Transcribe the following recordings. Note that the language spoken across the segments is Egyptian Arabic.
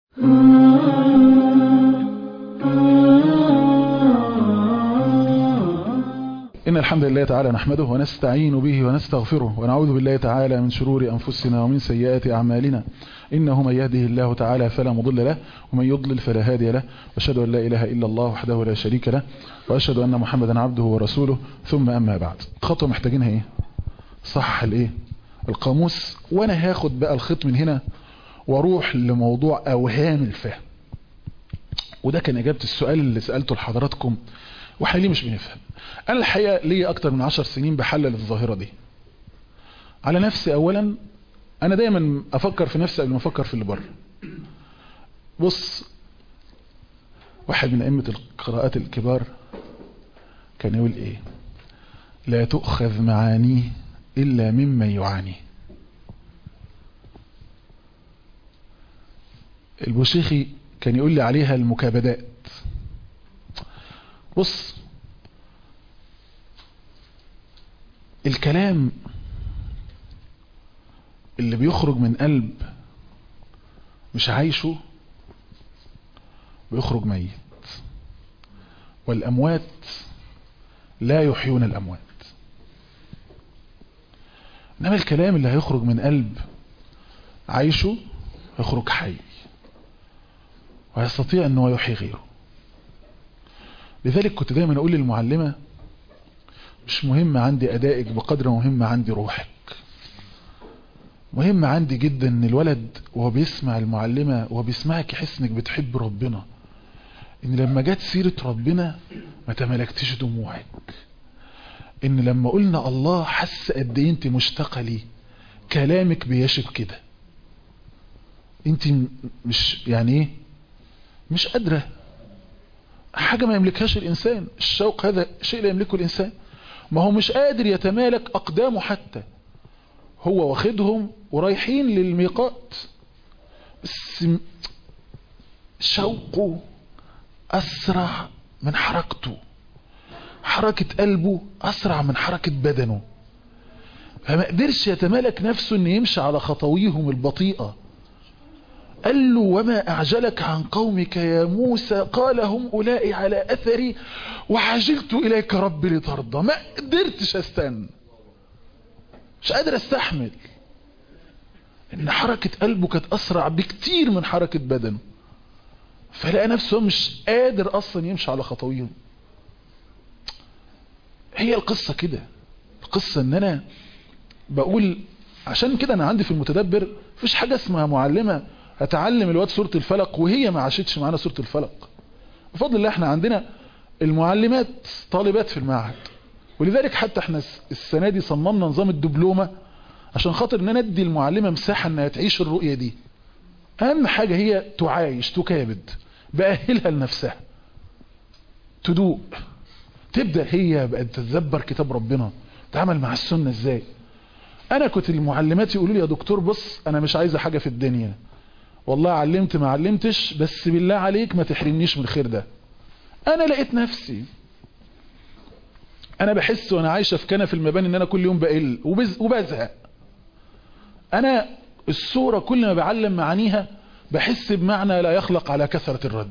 إن الحمد لله تعالى نحمده ونستعين به ونستغفره ونعوذ بالله تعالى من شرور أنفسنا ومن سيئات أعمالنا إنه من يهده الله تعالى فلا مضل له ومن يضلل فلا هادي له وأشهد أن لا إله إلا الله وحده لا شريك له وأشهد أن محمدا عبده ورسوله ثم أما بعد خطوة محتاجينها إيه صح الإيه القاموس وأنا هاخد بقى الخط من هنا واروح لموضوع أوهام الفهم وده كان إجابة السؤال اللي سألته لحضراتكم واحنا ليه مش بنفهم انا الحقيقة ليه اكتر من عشر سنين بحلل الظاهرة دي على نفسي اولا انا دايما افكر في نفسي قبل ما افكر في اللي بره بص واحد من ائمة القراءات الكبار كان يقول ايه لا تؤخذ معانيه الا ممن يعاني البوشيخي كان يقول لي عليها المكابدات بص الكلام اللي بيخرج من قلب مش عايشه بيخرج ميت والأموات لا يحيون الأموات إنما الكلام اللي هيخرج من قلب عايشه يخرج حي ويستطيع أنه يحيي غيره لذلك كنت دايما أقول للمعلمة مش مهم عندي أدائك بقدر مهم عندي روحك مهم عندي جدا ان الولد وهو بيسمع المعلمة وهو بيسمعك يحس انك بتحب ربنا ان لما جت سيرة ربنا ما تملكتش دموعك ان لما قلنا الله حس قد ايه انت مشتاقة ليه كلامك بيشب كده انت مش يعني ايه مش قادرة حاجة ما يملكهاش الانسان الشوق هذا شيء لا يملكه الانسان ما هو مش قادر يتمالك اقدامه حتى هو واخدهم ورايحين للميقات بس شوقه اسرع من حركته حركة قلبه اسرع من حركة بدنه فما قدرش يتمالك نفسه ان يمشي على خطويهم البطيئة قال له وما أعجلك عن قومك يا موسى قال هم أولئي على أثري وعجلت إليك رب لترضى ما قدرتش استنى مش قادر استحمل ان حركة قلبه كانت اسرع بكتير من حركة بدنه فلقى نفسه مش قادر اصلا يمشي على خطويهم هي القصة كده القصة ان انا بقول عشان كده انا عندي في المتدبر مفيش حاجة اسمها معلمة هتعلم الواد سورة الفلق وهي ما عاشتش معانا سورة الفلق بفضل الله احنا عندنا المعلمات طالبات في المعهد ولذلك حتى احنا السنة دي صممنا نظام الدبلومة عشان خاطر ان ندي المعلمة مساحة انها تعيش الرؤية دي اهم حاجة هي تعايش تكابد بأهلها لنفسها تدوق تبدأ هي بقى تتذبر كتاب ربنا تعمل مع السنة ازاي انا كنت المعلمات يقولوا لي يا دكتور بص انا مش عايزة حاجة في الدنيا والله علمت ما علمتش بس بالله عليك ما تحرمنيش من الخير ده انا لقيت نفسي انا بحس وانا عايشة في كنف المباني ان انا كل يوم بقل وبزهق انا الصورة كل ما بعلم معانيها بحس بمعنى لا يخلق على كثرة الرد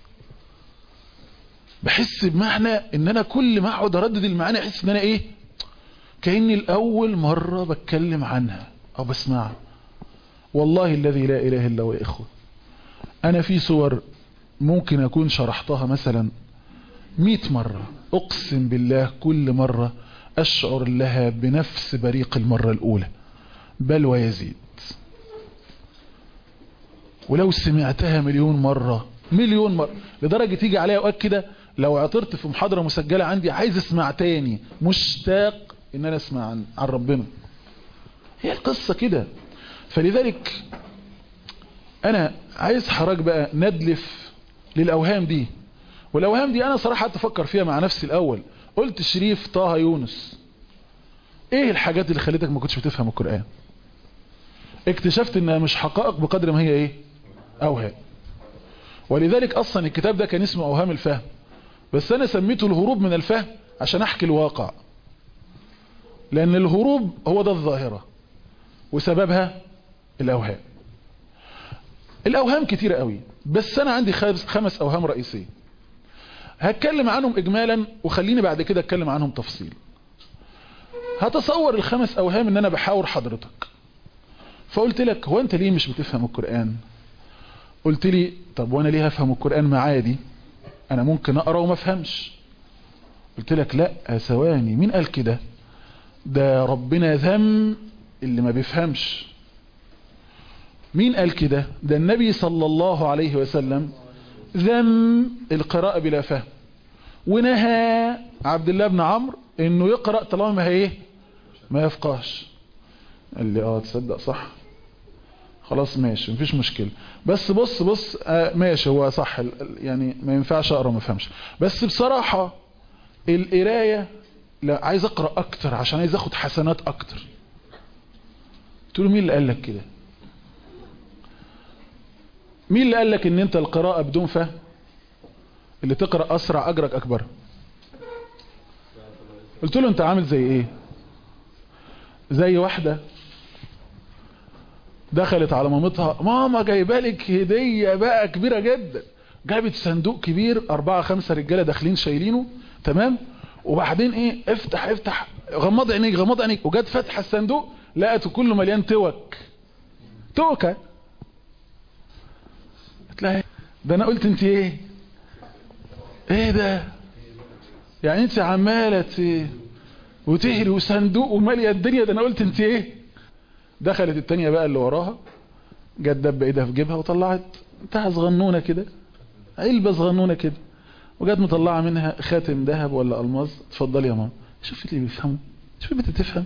بحس بمعنى ان انا كل ما اقعد اردد المعاني احس ان انا ايه كأني الاول مرة بتكلم عنها او بسمعها والله الذي لا اله الا هو يا اخوه انا في صور ممكن اكون شرحتها مثلا مئة مرة اقسم بالله كل مرة اشعر لها بنفس بريق المرة الاولى بل ويزيد ولو سمعتها مليون مرة مليون مرة لدرجة تيجي عليها اوقات كده لو عطرت في محاضرة مسجلة عندي عايز اسمع تاني مشتاق ان انا اسمع عن, عن ربنا هي القصة كده فلذلك انا عايز حضرتك بقى ندلف للاوهام دي والاوهام دي انا صراحة تفكر فيها مع نفسي الاول قلت شريف طه يونس ايه الحاجات اللي خلتك ما كنتش بتفهم القرآن اكتشفت انها مش حقائق بقدر ما هي ايه اوهام ولذلك اصلا الكتاب ده كان اسمه اوهام الفهم بس انا سميته الهروب من الفهم عشان احكي الواقع لان الهروب هو ده الظاهرة وسببها الاوهام الاوهام كتيرة قوي بس انا عندي خمس اوهام رئيسية هتكلم عنهم اجمالا وخليني بعد كده اتكلم عنهم تفصيل هتصور الخمس اوهام ان انا بحاور حضرتك فقلت لك هو انت ليه مش بتفهم القرآن قلت لي طب وانا ليه هفهم القرآن معادي انا ممكن اقرأ وما افهمش قلت لك لا ثواني مين قال كده ده ربنا ذم اللي ما بيفهمش مين قال كده ده النبي صلى الله عليه وسلم ذم القراءة بلا فهم ونهى عبد الله بن عمرو انه يقرأ طالما ما هي ما يفقهش قال لي اه تصدق صح خلاص ماشي مفيش مشكلة بس بص بص آه ماشي هو صح يعني ما ينفعش اقرا ما افهمش بس بصراحة القراية لا عايز اقرا اكتر عشان عايز اخد حسنات اكتر قلت له مين اللي قال لك كده مين اللي قال لك ان انت القراءة بدون فهم اللي تقرأ اسرع اجرك اكبر قلت له انت عامل زي ايه زي واحدة دخلت على مامتها ماما جايبه لك هدية بقى كبيرة جدا جابت صندوق كبير اربعة خمسة رجالة داخلين شايلينه تمام وبعدين ايه افتح افتح غمض عينيك غمض عينيك وجت فتح الصندوق لقته كله مليان توك توكة تلاقي ده انا قلت انت ايه ايه ده يعني انت عمالة وتهري وصندوق ومالية الدنيا ده انا قلت انت ايه دخلت التانية بقى اللي وراها جت دب ايدها في جيبها وطلعت بتاع صغنونة كده علبة صغنونة كده وجت مطلعة منها خاتم ذهب ولا الماظ اتفضلي يا ماما شوفي اللي بيفهموا شوفي بنت تفهم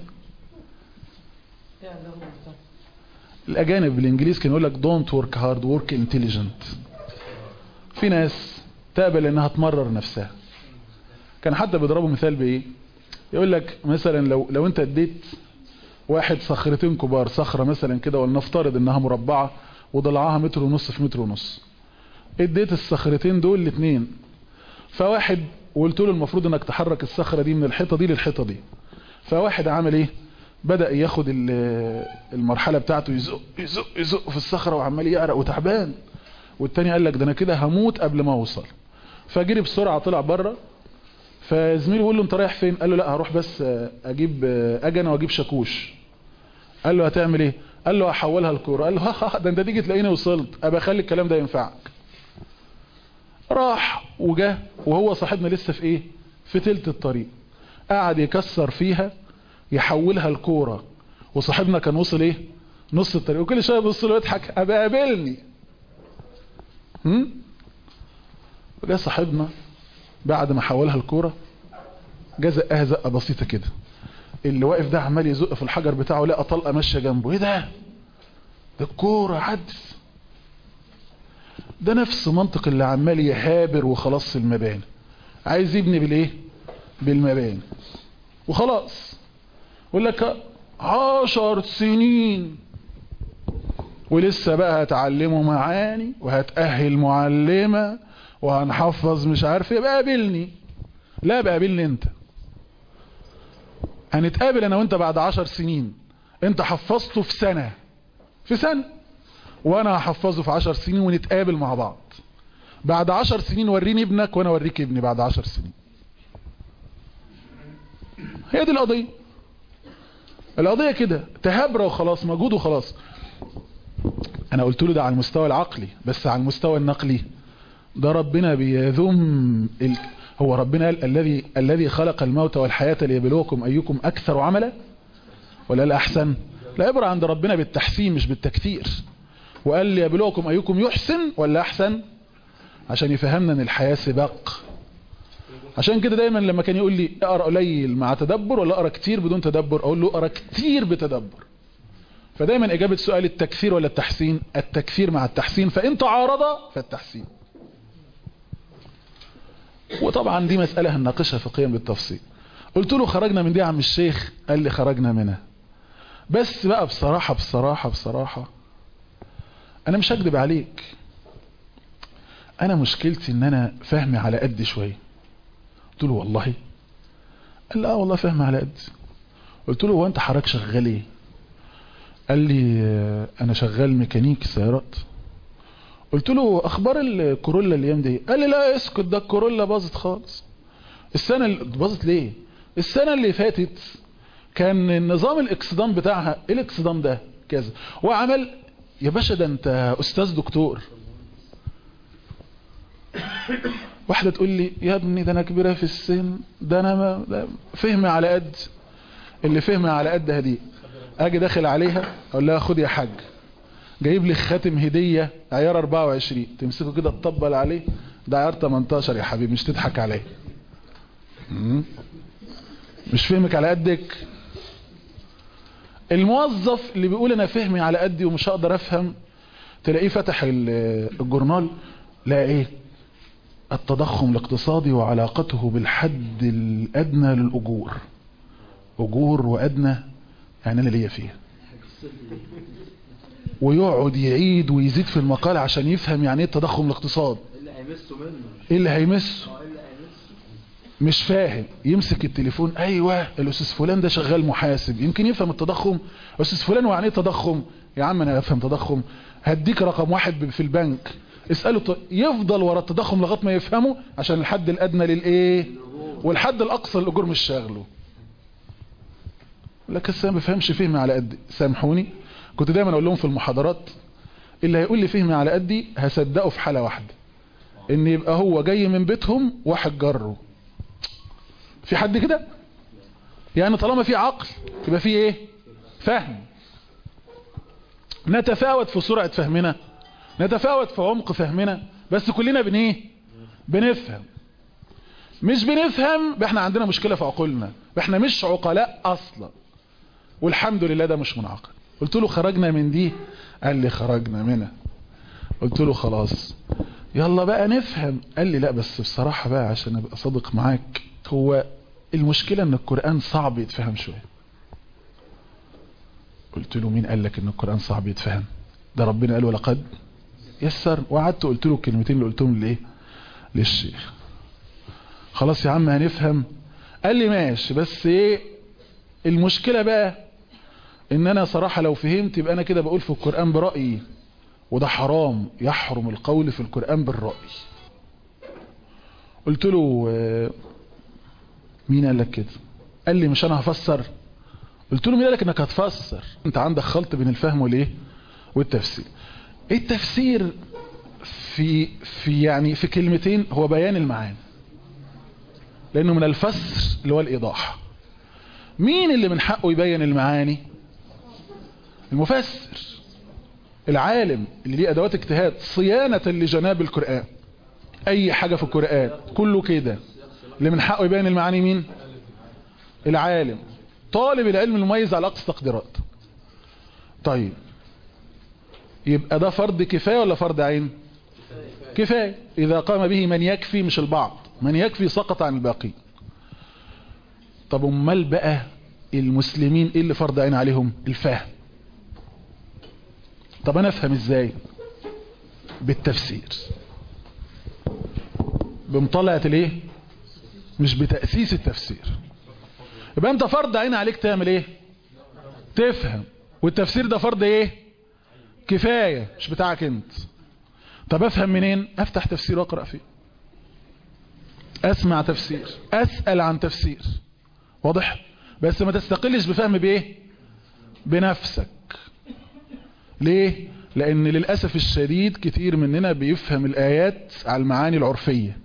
الاجانب بالانجليز كانوا يقول لك don't work hard work intelligent في ناس تقبل انها تمرر نفسها كان حتى بيضربوا مثال بايه يقول لك مثلا لو لو انت اديت واحد صخرتين كبار صخرة مثلا كده ولنفترض انها مربعة وضلعها متر ونص في متر ونص اديت الصخرتين دول الاثنين فواحد وقلت له المفروض انك تحرك الصخرة دي من الحيطة دي للحيطة دي فواحد عمل ايه بدأ ياخد المرحلة بتاعته يزق يزق يزق في الصخرة وعمال يعرق وتعبان والتاني قال لك ده انا كده هموت قبل ما اوصل فجري بسرعة طلع بره فزميله بيقول له انت رايح فين قال له لا هروح بس اجيب اجنه واجيب شاكوش قال له هتعمل ايه قال له هحولها الكوره قال له ها ده انت تيجي تلاقيني وصلت ابقى خلي الكلام ده ينفعك راح وجا وهو صاحبنا لسه في ايه في تلت الطريق قعد يكسر فيها يحولها الكوره وصاحبنا كان وصل ايه نص الطريق وكل شويه يبص له يضحك ابقى قابلني هم وجا صاحبنا بعد ما حولها الكوره جا زقها زقه بسيطه كده اللي واقف ده عمال يزق في الحجر بتاعه لقى طلقه ماشيه جنبه ايه ده ده الكوره حدث ده نفس منطق اللي عمال يهابر وخلاص المباني عايز يبني بالايه بالمباني وخلاص يقول لك عشر سنين ولسه بقى هتعلمه معاني وهتأهل معلمة وهنحفظ مش عارف ايه بقى قابلني لا بقى قابلني انت هنتقابل انا وانت بعد عشر سنين انت حفظته في سنة في سنة وانا هحفظه في عشر سنين ونتقابل مع بعض بعد عشر سنين وريني ابنك وانا اوريك ابني بعد عشر سنين هي دي القضية القضية كده تهابره وخلاص موجود وخلاص انا قلت له ده على المستوى العقلي بس على المستوى النقلي ده ربنا بيذم ال... هو ربنا قال الذي الذي خلق الموت والحياة ليبلوكم ايكم اكثر عملا ولا الاحسن لا عبرة عند ربنا بالتحسين مش بالتكثير وقال ليبلوكم ايكم يحسن ولا احسن عشان يفهمنا ان الحياة سباق عشان كده دايما لما كان يقول لي اقرا قليل مع تدبر ولا اقرا كتير بدون تدبر اقول له اقرا كتير بتدبر فدايما اجابة سؤال التكثير ولا التحسين التكثير مع التحسين فان تعارض فالتحسين وطبعا دي مسألة هنناقشها فقيا بالتفصيل قلت له خرجنا من دي يا عم الشيخ قال لي خرجنا منها بس بقى بصراحة بصراحة بصراحة انا مش هكذب عليك انا مشكلتي ان انا فهمي على قد شوية قلت له والله قال لا والله فهمي على قد قلت له هو انت حضرتك شغال ايه قال لي انا شغال ميكانيك سيارات قلت له اخبار الكورولا الايام دي قال لي لا اسكت ده الكورولا باظت خالص السنه اللي باظت ليه السنه اللي فاتت كان النظام الاكسدام بتاعها ايه الاكسدام ده كذا وعمل يا باشا ده انت استاذ دكتور واحده تقول لي يا ابني ده انا كبيره في السن ده انا ما ده فهمي على قد اللي فهمي على قد هدي اجي داخل عليها اقول لها خد يا حاج جايب لي خاتم هديه عيار 24 تمسكه كده تطبل عليه ده عيار 18 يا حبيبي مش تضحك عليه مم. مش فهمك على قدك الموظف اللي بيقول انا فهمي على قدي ومش هقدر افهم تلاقيه فتح الجورنال لا ايه التضخم الاقتصادي وعلاقته بالحد الادنى للاجور اجور وادنى يعني انا ليا فيها ويقعد يعيد ويزيد في المقال عشان يفهم يعني ايه التضخم الاقتصادي اللي هيمسه منه ايه اللي هيمسه اه اللي هيمسه مش فاهم يمسك التليفون ايوه الاستاذ فلان ده شغال محاسب يمكن يفهم التضخم استاذ فلان ويعني ايه تضخم يا عم انا افهم تضخم هديك رقم واحد في البنك اساله ط... يفضل ورا التضخم لغايه ما يفهمه عشان الحد الادنى للايه والحد الاقصى للاجور مش شاغله لك السلام ما بفهمش فهمي على قدي سامحوني كنت دايما اقول لهم في المحاضرات اللي هيقول لي فهمي على قدي هصدقه في حاله واحده ان يبقى هو جاي من بيتهم واحد جره في حد كده يعني طالما في عقل يبقى في ايه فهم نتفاوت في سرعة فهمنا نتفاوت في عمق فهمنا بس كلنا بن ايه بنفهم مش بنفهم احنا عندنا مشكلة في عقولنا احنا مش عقلاء اصلا والحمد لله ده مش منعقد قلت له خرجنا من دي قال لي خرجنا منها قلت له خلاص يلا بقى نفهم قال لي لا بس بصراحة بقى عشان ابقى صادق معاك هو المشكلة ان القرآن صعب يتفهم شوية قلت له مين قال لك ان القرآن صعب يتفهم ده ربنا قال ولقد يسر وقعدت قلت له الكلمتين اللي قلتهم ليه للشيخ خلاص يا عم هنفهم قال لي ماشي بس ايه المشكلة بقى ان انا صراحة لو فهمت يبقى انا كده بقول في القرآن برأيي وده حرام يحرم القول في القرآن بالرأي قلت له آه، مين قال لك كده قال لي مش انا هفسر قلت له مين قال لك انك هتفسر انت عندك خلط بين الفهم والايه والتفسير التفسير في في يعني في كلمتين هو بيان المعاني لانه من الفسر اللي هو الايضاح مين اللي من حقه يبين المعاني المفسر العالم اللي ليه ادوات اجتهاد صيانة لجناب القرآن اي حاجة في القرآن كله كده اللي من حقه يبين المعاني مين العالم طالب العلم المميز على اقصى تقديرات طيب يبقى ده فرض كفاية ولا فرض عين كفاية اذا قام به من يكفي مش البعض من يكفي سقط عن الباقي طب امال بقى المسلمين ايه اللي فرض عين عليهم الفهم طب انا افهم ازاي بالتفسير بمطلعة الايه مش بتأسيس التفسير يبقى انت فرض عين عليك تعمل ايه تفهم والتفسير ده فرض ايه كفاية مش بتاعك انت طب افهم منين افتح تفسير واقرأ فيه اسمع تفسير اسأل عن تفسير واضح بس ما تستقلش بفهم بايه بنفسك ليه لان للأسف الشديد كتير مننا بيفهم الآيات على المعاني العرفية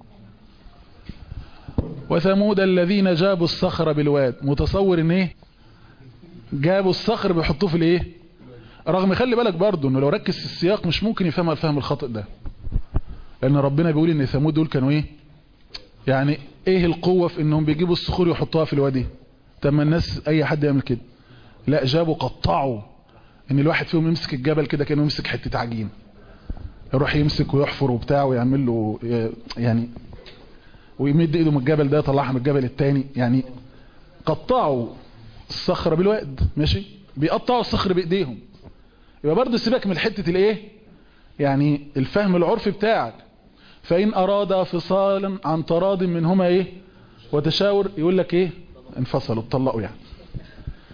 وثمود الذين جابوا الصخر بالواد متصور ان ايه جابوا الصخر بيحطوه في الايه رغم خلي بالك برضو انه لو ركز في السياق مش ممكن يفهمها الفهم الخاطئ ده لان ربنا بيقول ان ثمود دول كانوا ايه يعني ايه القوة في انهم بيجيبوا الصخور يحطوها في الوادي طب ما الناس اي حد يعمل كده لا جابوا قطعوا ان الواحد فيهم يمسك الجبل كده كانه يمسك حتة عجين يروح يمسك ويحفر وبتاع ويعمل له يعني ويمد ايده من الجبل ده يطلعها من الجبل التاني يعني قطعوا الصخرة بالوقت ماشي بيقطعوا الصخر بايديهم يبقى برضه سيبك من حتة الايه يعني الفهم العرفي بتاعك فإن أراد فصالا عن تراض منهما ايه وتشاور يقول لك ايه انفصلوا اتطلقوا يعني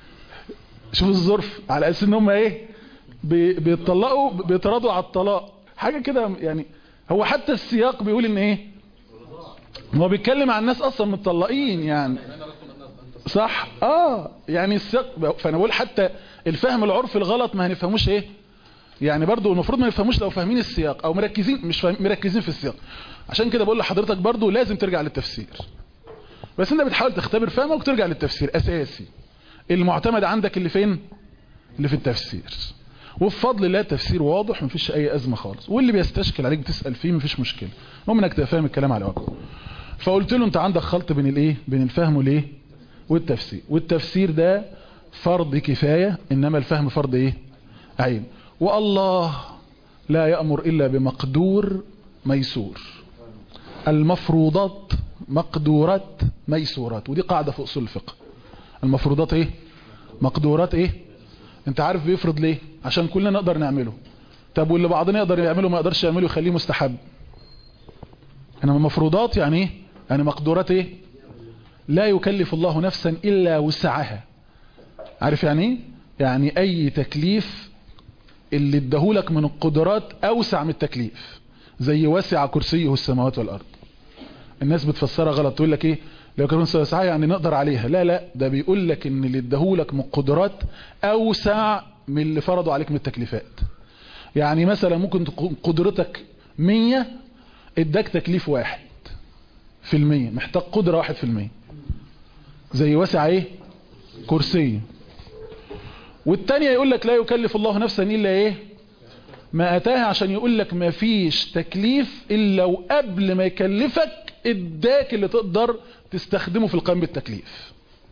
شوف الظرف على اساس ان هم ايه بي- بيتطلقوا بيتراضوا على الطلاق حاجة كده يعني هو حتى السياق بيقول ان ايه هو بيتكلم عن الناس اصلا متطلقين يعني صح اه يعني السياق فانا بقول حتى الفهم العرفي الغلط ما هنفهموش ايه يعني برضو المفروض ما نفهموش لو فاهمين السياق او مركزين مش فاهم مركزين في السياق عشان كده بقول لحضرتك برضو لازم ترجع للتفسير بس انت بتحاول تختبر فهمك وترجع للتفسير اساسي المعتمد عندك اللي فين اللي في التفسير وبفضل الله التفسير واضح ومفيش اي ازمه خالص واللي بيستشكل عليك بتسال فيه مفيش مشكله المهم انك تبقى فاهم الكلام على وجهه فقلت له انت عندك خلط بين الايه بين الفهم والايه والتفسير والتفسير ده فرض كفايه انما الفهم فرض ايه عين والله لا يأمر إلا بمقدور ميسور المفروضات مقدورات ميسورات ودي قاعدة في أصول الفقه المفروضات ايه مقدورات ايه انت عارف بيفرض ليه عشان كلنا نقدر نعمله طب واللي بعضنا يقدر يعمله ما يقدرش يعمله يخليه مستحب انما المفروضات يعني ايه يعني مقدورات ايه لا يكلف الله نفسا الا وسعها عارف يعني ايه يعني اي تكليف اللي اداهولك من القدرات اوسع من التكليف زي وسع كرسيه السماوات والارض الناس بتفسرها غلط تقول لك ايه لو كان وسعها يعني نقدر عليها لا لا ده بيقول لك ان اللي اداهولك من القدرات اوسع من اللي فرضوا عليك من التكليفات يعني مثلا ممكن تكون قدرتك 100 اداك تكليف واحد في المية محتاج قدرة واحد في المية زي وسع ايه كرسي والتانية يقول لك لا يكلف الله نفسا الا ايه ما اتاها عشان يقول لك ما فيش تكليف الا وقبل ما يكلفك اداك اللي تقدر تستخدمه في القيام بالتكليف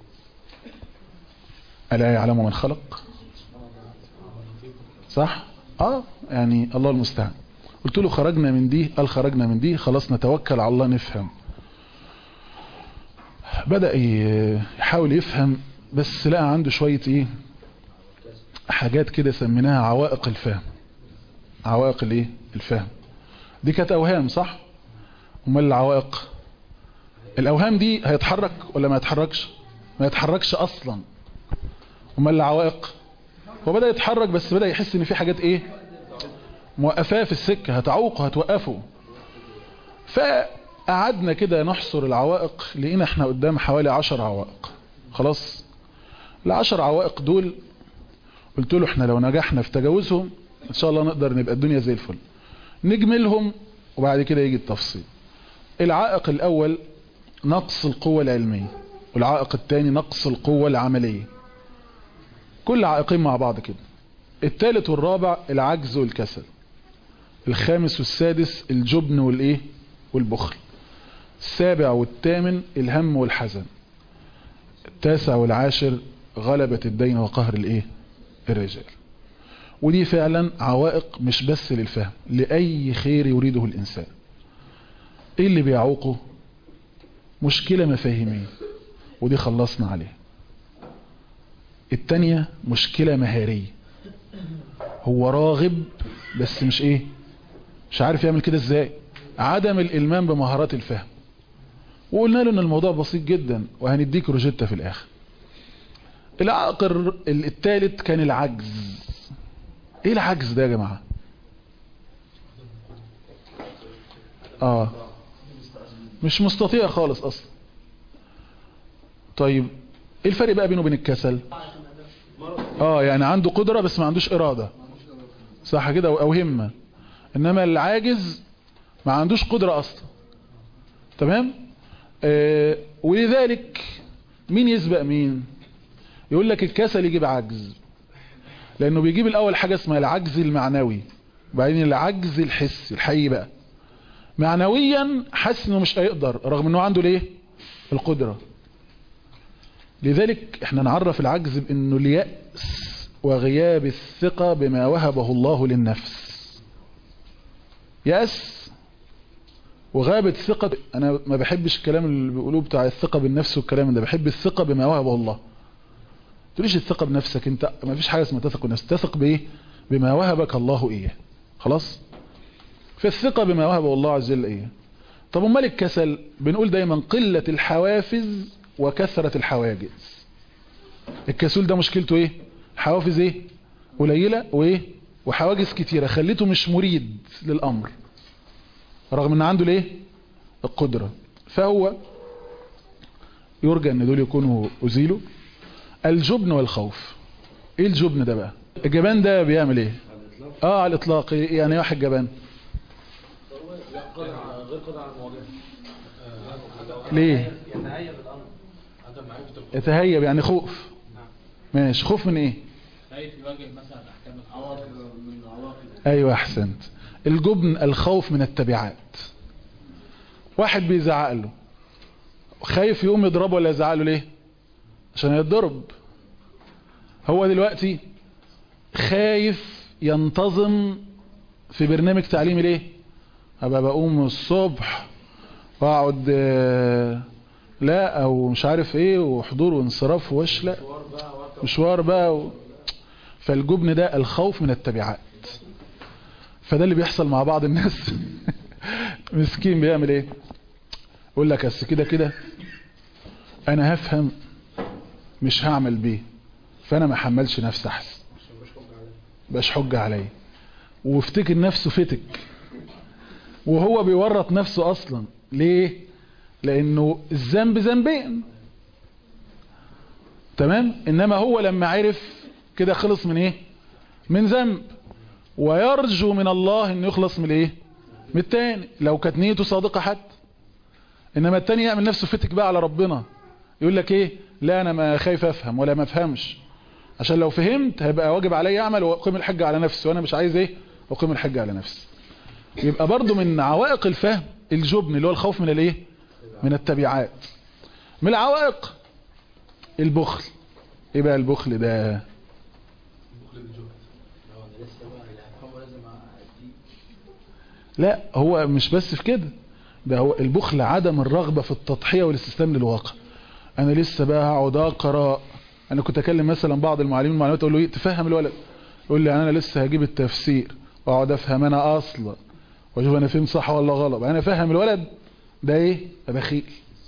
ألا يعلم من خلق صح اه يعني الله المستعان قلت له خرجنا من دي قال خرجنا من دي خلاص نتوكل على الله نفهم بدأ يحاول يفهم بس لقى عنده شوية ايه حاجات كده سميناها عوائق الفهم عوائق الايه الفهم دي كانت اوهام صح امال العوائق الاوهام دي هيتحرك ولا ما يتحركش ما يتحركش اصلا امال العوائق هو بدأ يتحرك بس بدأ يحس ان في حاجات ايه موقفاه في السكة هتعوقه هتوقفه فقعدنا كده نحصر العوائق لقينا احنا قدام حوالي عشر عوائق خلاص العشر عوائق دول قلت له احنا لو نجحنا في تجاوزهم ان شاء الله نقدر نبقى الدنيا زي الفل نجملهم وبعد كده يجي التفصيل العائق الاول نقص القوة العلمية والعائق الثاني نقص القوة العملية كل عائقين مع بعض كده الثالث والرابع العجز والكسل الخامس والسادس الجبن والايه والبخل السابع والثامن الهم والحزن التاسع والعاشر غلبة الدين وقهر الايه الرجال ودي فعلا عوائق مش بس للفهم لأي خير يريده الإنسان ايه اللي بيعوقه مشكلة مفاهيمية ودي خلصنا عليها التانية مشكلة مهارية هو راغب بس مش ايه مش عارف يعمل كده ازاي عدم الالمام بمهارات الفهم وقلنا له ان الموضوع بسيط جدا وهنديك روجيتا في الاخر العائق الثالث كان العجز ايه العجز ده يا جماعة اه مش مستطيع خالص اصلا طيب ايه الفرق بقى بينه وبين الكسل اه يعني عنده قدرة بس ما عندوش ارادة صح كده او همة انما العاجز ما عندوش قدرة اصلا تمام آه ولذلك مين يسبق مين يقول لك الكسل يجيب عجز لانه بيجيب الاول حاجة اسمها العجز المعنوي وبعدين العجز الحسي الحقيقي بقى معنويا حاسس انه مش هيقدر رغم انه عنده ليه القدرة لذلك احنا نعرف العجز بانه اليأس وغياب الثقة بما وهبه الله للنفس يأس وغابة الثقة انا ما بحبش الكلام اللي بيقولوه بتاع الثقة بالنفس والكلام ده بحب الثقة بما وهبه الله تقوليش الثقة بنفسك انت ما فيش حاجة اسمها تثق بنفسك تثق بايه بما وهبك الله اياه خلاص فالثقة بما وهبه الله عز وجل ايه طب امال الكسل بنقول دايما قلة الحوافز وكثرة الحواجز الكسول ده مشكلته ايه حوافز ايه قليلة وايه وحواجز كتيرة خليته مش مريد للأمر رغم ان عنده ليه القدرة فهو يرجى ان دول يكونوا أزيلوا الجبن والخوف ايه الجبن ده بقى الجبان ده بيعمل ايه اه على الاطلاق يعني ايه واحد جبان ليه يتهيب يعني خوف ماشي خوف من ايه خايف يواجه مثلا احكام القانون ايوه احسنت الجبن الخوف من التبعات واحد بيزعق له خايف يقوم يضربه ولا يزعق له ليه عشان يتضرب هو دلوقتي خايف ينتظم في برنامج تعليمي ليه ابقى بقوم الصبح واقعد آه، لا او مش عارف ايه وحضور وانصراف وش لا مشوار بقى و... فالجبن ده الخوف من التبعات فده اللي بيحصل مع بعض الناس مسكين بيعمل ايه يقول لك بس كده كده انا هفهم مش هعمل بيه فانا ما حملش نفسي احسن باش حجة عليا وافتكر نفسه فتك وهو بيورط نفسه اصلا ليه لانه الذنب ذنبين تمام انما هو لما عرف كده خلص من ايه من ذنب ويرجو من الله انه يخلص من ايه من التاني لو كانت نيته صادقة حتى انما التاني يعمل نفسه فتك بقى على ربنا يقول لك ايه لا انا ما خايف افهم ولا ما افهمش عشان لو فهمت هيبقى واجب علي اعمل واقيم الحج على نفسي وانا مش عايز ايه اقيم الحج على نفسي يبقى برضو من عوائق الفهم الجبن اللي هو الخوف من الايه من التبعات من العوائق البخل ايه بقى البخل ده لا هو مش بس في كده ده هو البخل عدم الرغبة في التضحية والاستسلام للواقع انا لسه بقى هقعد اقرا انا كنت اكلم مثلا بعض المعلمين المعلومات اقول له ايه تفهم الولد يقول لي انا لسه هجيب التفسير واقعد افهم انا اصلا واشوف انا فهمت صح ولا غلط انا فاهم الولد ده ايه ده بخيل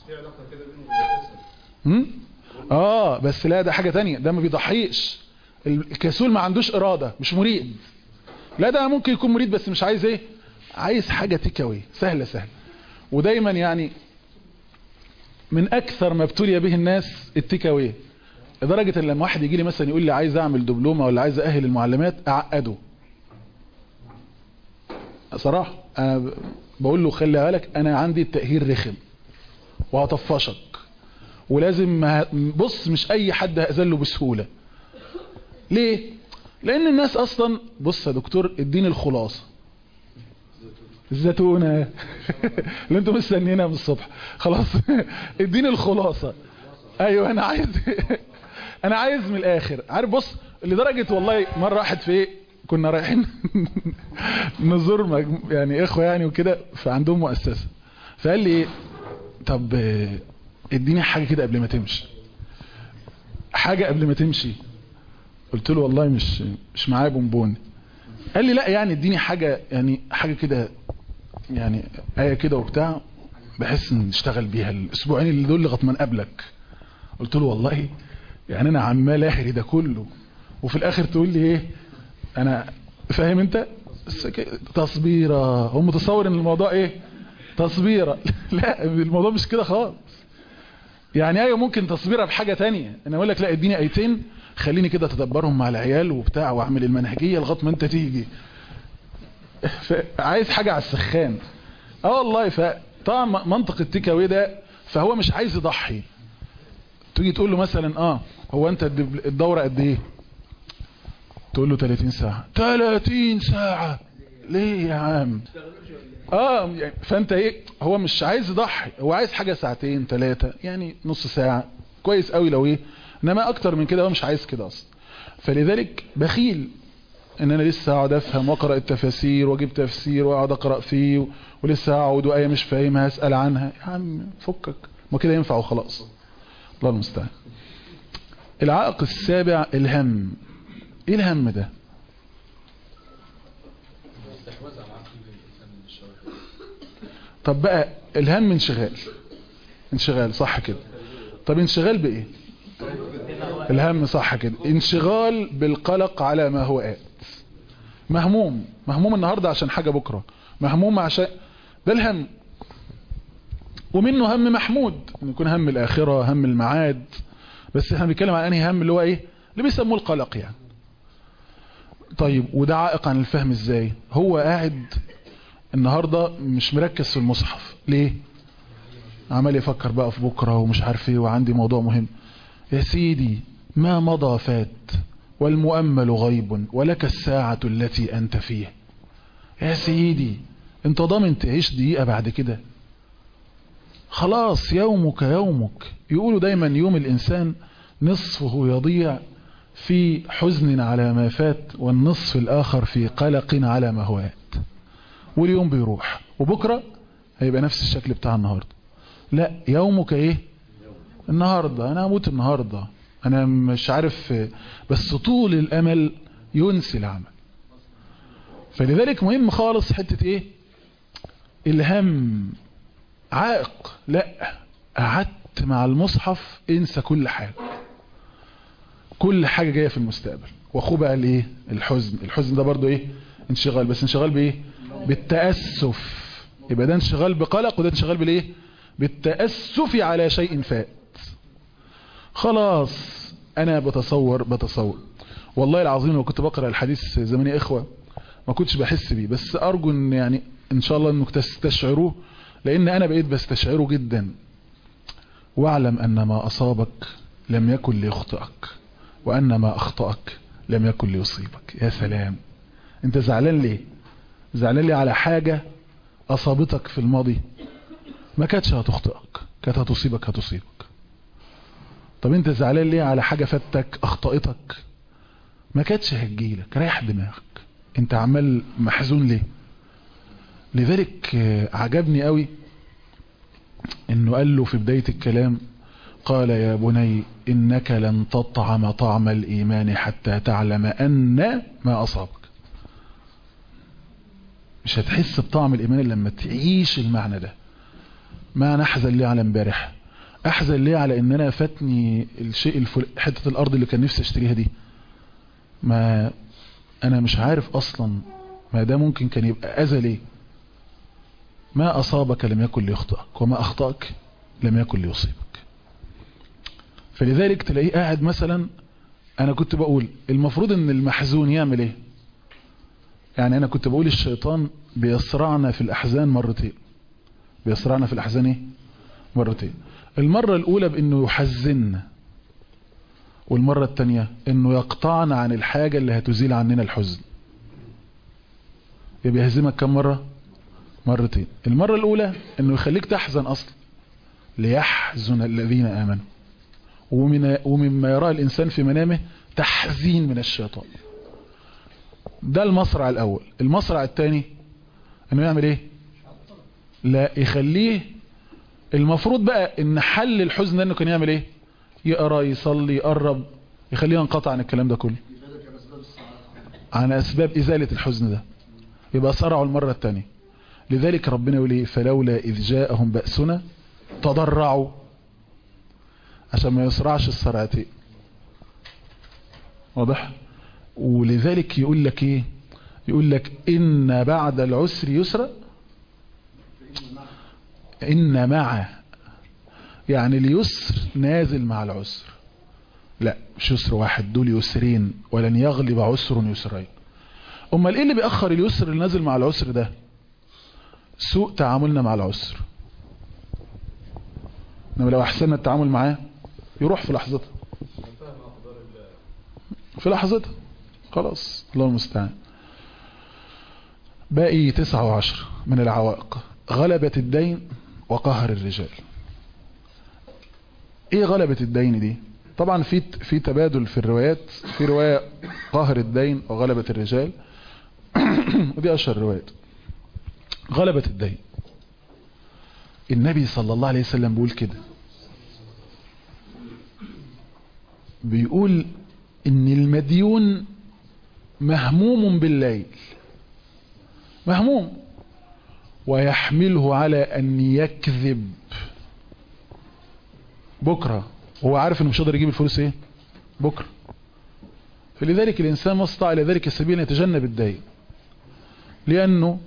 هم؟ اه بس لا ده حاجة تانية ده ما بيضحيش الكسول ما عندوش ارادة مش مريد لا ده ممكن يكون مريد بس مش عايز ايه عايز حاجة تيكاوي سهلة سهلة ودايما يعني من اكثر ما ابتلي به الناس التيكاوي لدرجة ان لما واحد يجي لي مثلا يقول لي عايز اعمل دبلومة ولا عايز اهل المعلمات اعقده صراحة انا ب- بقول له خلي بالك انا عندي التأهيل رخم وهطفشك ولازم ما- بص مش اي حد هأذله بسهولة ليه لان الناس اصلا بص يا دكتور اديني الخلاصة الزيتونة اللي انتم مستنيينها من الصبح خلاص اديني الخلاصة ايوه انا عايز انا عايز من الاخر عارف بص لدرجة والله مرة واحد في ايه كنا رايحين نزور مجم... يعني اخوة يعني وكده فعندهم مؤسسة فقال لي ايه طب آه، اديني حاجة كده قبل ما تمشي حاجة قبل ما تمشي قلت له والله مش مش معايا بونبون قال لي لا يعني اديني حاجة يعني حاجة كده يعني آية كده وبتاع بحس ان نشتغل بيها الاسبوعين اللي دول لغايه ما نقابلك قلت له والله يعني انا عمال اهري ده كله وفي الاخر تقول لي ايه انا فاهم انت بس ك- تصبيره هو متصور ان الموضوع ايه تصبيره لا الموضوع مش كده خالص يعني ايوه ممكن تصبيره بحاجه تانية انا اقول لك لا اديني ايتين خليني كده اتدبرهم مع العيال وبتاع واعمل المنهجيه لغايه ما انت تيجي ف- عايز حاجه على السخان اه والله فطبعا م- منطق التيك اواي ده فهو مش عايز يضحي تيجي تقول له مثلا اه هو انت الدب- الدوره قد ايه تقول له 30 ساعه 30 ساعه ليه يا عم اه يعني فانت ايه هو مش عايز يضحي هو عايز حاجه ساعتين ثلاثه يعني نص ساعه كويس قوي لو ايه انما اكتر من كده هو مش عايز كده اصلا فلذلك بخيل ان انا لسه اقعد افهم واقرا التفاسير واجيب تفسير واقعد اقرا فيه و- ولسه اقعد وايه مش فاهمها اسال عنها يا عم فكك ما كده ينفع وخلاص الله المستعان العائق السابع الهم ايه الهم ده طب بقى الهم انشغال انشغال صح كده طب انشغال بايه الهم صح كده انشغال بالقلق على ما هو آت مهموم مهموم النهاردة عشان حاجة بكرة مهموم عشان ده الهم ومنه هم محمود إن يكون هم الآخرة هم المعاد بس احنا بنتكلم عن انهي هم اللي هو ايه اللي بيسموه القلق يعني طيب وده عائق عن الفهم ازاي هو قاعد النهاردة مش مركز في المصحف ليه عمال يفكر بقى في بكرة ومش عارف ايه وعندي موضوع مهم يا سيدي ما مضى فات والمؤمل غيب ولك الساعة التي أنت فيها يا سيدي انت ضامن تعيش دقيقة بعد كده خلاص يومك يومك يقولوا دايما يوم الإنسان نصفه يضيع في حزن على ما فات والنصف الآخر في قلق على ما هوات واليوم بيروح وبكرة هيبقى نفس الشكل بتاع النهاردة لا يومك ايه النهاردة انا هموت النهاردة انا مش عارف بس طول الامل ينسي العمل فلذلك مهم خالص حتة ايه الهم عائق لا قعدت مع المصحف انسى كل حاجة كل حاجة جاية في المستقبل واخوه بقى الايه الحزن الحزن ده برضو ايه انشغال بس انشغال بايه بالتأسف يبقى ده انشغال بقلق وده انشغال بالايه بالتأسف على شيء فات خلاص انا بتصور بتصور والله العظيم لو كنت بقرأ الحديث زمان يا اخوة ما كنتش بحس بيه بس ارجو ان يعني ان شاء الله انك تستشعروه لان انا بقيت بستشعره جدا واعلم ان ما اصابك لم يكن ليخطئك وان ما اخطأك لم يكن ليصيبك يا سلام انت زعلان ليه زعلان ليه على حاجة اصابتك في الماضي ما كانتش هتخطئك كانت هتصيبك هتصيبك طب انت زعلان ليه على حاجة فاتك اخطأتك ما كانتش هتجيلك ريح دماغك انت عمال محزون ليه لذلك عجبني قوي انه قال له في بداية الكلام قال يا بني انك لن تطعم طعم الايمان حتى تعلم ان ما اصابك مش هتحس بطعم الايمان الا لما تعيش المعنى ده ما انا احزن ليه على امبارح احزن ليه على ان انا فاتني الشيء الفل... حتة الارض اللي كان نفسي اشتريها دي ما انا مش عارف اصلا ما ده ممكن كان يبقى اذى ليه ما اصابك لم يكن ليخطئك وما اخطأك لم يكن ليصيبك فلذلك تلاقيه قاعد مثلا انا كنت بقول المفروض ان المحزون يعمل ايه يعني انا كنت بقول الشيطان بيصرعنا في الاحزان مرتين بيصرعنا في الاحزان ايه مرتين المرة الاولى بانه يحزننا والمرة التانية انه يقطعنا عن الحاجة اللي هتزيل عننا الحزن يبقى يهزمك كم مرة مرتين المرة الاولى انه يخليك تحزن اصلا ليحزن الذين امنوا ومن ومما يراه الانسان في منامه تحزين من الشيطان ده المصرع الاول المصرع الثاني انه يعمل ايه لا يخليه المفروض بقى ان حل الحزن ده انه كان يعمل ايه يقرا يصلي يقرب يخليه ينقطع عن الكلام ده كله عن اسباب ازالة الحزن ده يبقى صرعوا المرة الثانية لذلك ربنا يقول ايه فلولا اذ جاءهم بأسنا تضرعوا عشان ما يصرعش الصرعتين واضح ولذلك يقول لك ايه يقول لك ان بعد العسر يسرا ان مع يعني اليسر نازل مع العسر لا مش يسر واحد دول يسرين ولن يغلب عسر يسرين امال ايه اللي بيأخر اليسر اللي نازل مع العسر ده سوء تعاملنا مع العسر انما لو احسننا التعامل معاه يروح في لحظتها في لحظتها خلاص الله المستعان باقي تسعة وعشر من العوائق غلبة الدين وقهر الرجال ايه غلبة الدين دي طبعا في في تبادل في الروايات في رواية قهر الدين وغلبة الرجال ودي اشهر روايات غلبة الدين النبي صلى الله عليه وسلم بيقول كده بيقول ان المديون مهموم بالليل مهموم ويحمله على ان يكذب بكرة وهو عارف انه مش قادر يجيب الفلوس ايه بكرة فلذلك الانسان ما استطاع الى ذلك السبيل يتجنب الدين لأنه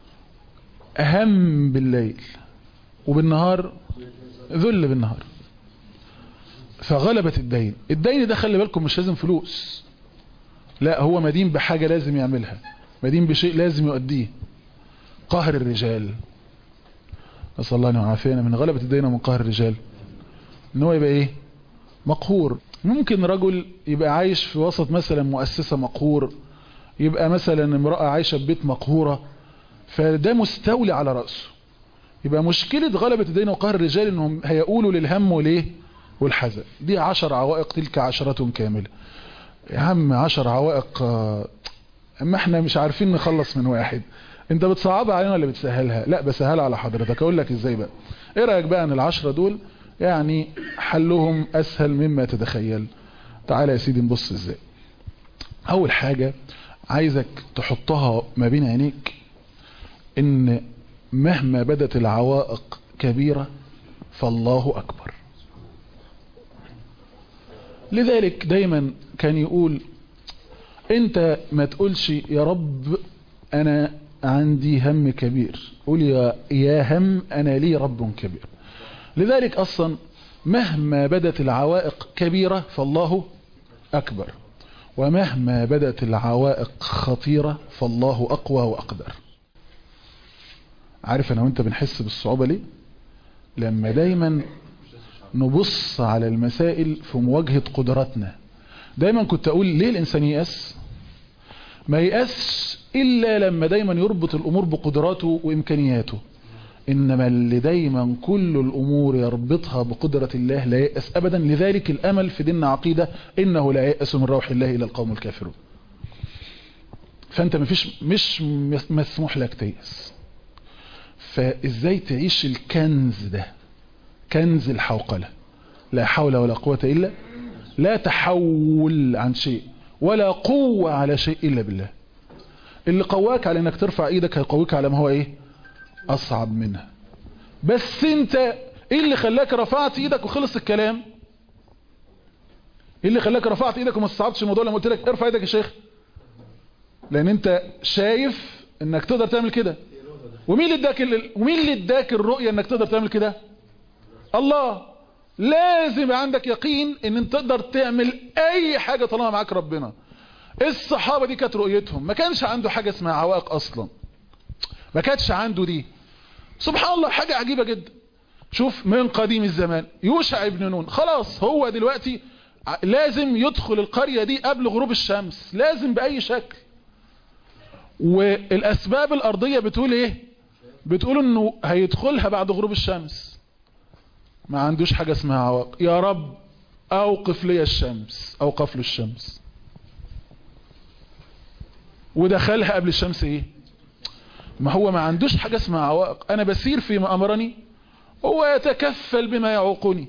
أهم بالليل وبالنهار ذل بالنهار فغلبت الدين الدين ده خلي بالكم مش لازم فلوس لا هو مدين بحاجة لازم يعملها مدين بشيء لازم يؤديه قهر الرجال نسأل الله أن يعافينا من غلبة الدين ومن قهر الرجال ان هو يبقى ايه مقهور ممكن رجل يبقى عايش في وسط مثلا مؤسسة مقهور يبقى مثلا امرأة عايشة في بيت مقهورة فده مستولي على رأسه يبقى مشكلة غلبة الدين وقهر الرجال انهم هيقولوا للهم وليه والحزن دي عشر عوائق تلك عشرة كاملة يا عم عشر عوائق اما احنا مش عارفين نخلص من واحد انت بتصعبها علينا ولا بتسهلها لا بسهلها على حضرتك اقول لك ازاي بقى ايه رايك بقى ان العشرة دول يعني حلهم اسهل مما تتخيل تعالى يا سيدي نبص ازاي اول حاجة عايزك تحطها ما بين عينيك ان مهما بدت العوائق كبيرة فالله اكبر لذلك دايما كان يقول انت ما تقولش يا رب انا عندي هم كبير قول يا, يا هم انا لي رب كبير لذلك اصلا مهما بدت العوائق كبيرة فالله اكبر ومهما بدت العوائق خطيرة فالله اقوى واقدر عارف انا وانت بنحس بالصعوبة ليه لما دايما نبص على المسائل في مواجهة قدراتنا دايما كنت اقول ليه الانسان يأس ما يأس الا لما دايما يربط الامور بقدراته وامكانياته انما اللي دايما كل الامور يربطها بقدرة الله لا يأس ابدا لذلك الامل في ديننا عقيدة انه لا يأس من روح الله الى القوم الكافرون فانت مفيش مش مسموح لك تيأس فازاي تعيش الكنز ده كنز الحوقلة لا حول ولا قوة إلا لا تحول عن شيء ولا قوة على شيء إلا بالله اللي قواك على انك ترفع ايدك هيقويك على ما هو ايه اصعب منها بس انت ايه اللي خلاك رفعت ايدك وخلص الكلام ايه اللي خلاك رفعت ايدك وما استصعبتش الموضوع لما قلت لك ارفع ايدك يا شيخ لان انت شايف انك تقدر تعمل كده ومين اللي اداك ومين اللي اداك الرؤيه انك تقدر تعمل كده الله لازم عندك يقين ان انت تقدر تعمل اي حاجة طالما معاك ربنا الصحابة دي كانت رؤيتهم ما كانش عنده حاجة اسمها عوائق اصلا ما كانتش عنده دي سبحان الله حاجة عجيبة جدا شوف من قديم الزمان يوشع ابن نون خلاص هو دلوقتي لازم يدخل القرية دي قبل غروب الشمس لازم بأي شكل والاسباب الارضية بتقول ايه بتقول انه هيدخلها بعد غروب الشمس ما عندوش حاجة اسمها عواق يا رب اوقف لي الشمس اوقف له الشمس ودخلها قبل الشمس ايه ما هو ما عندوش حاجة اسمها عوائق انا بسير فيما امرني هو يتكفل بما يعوقني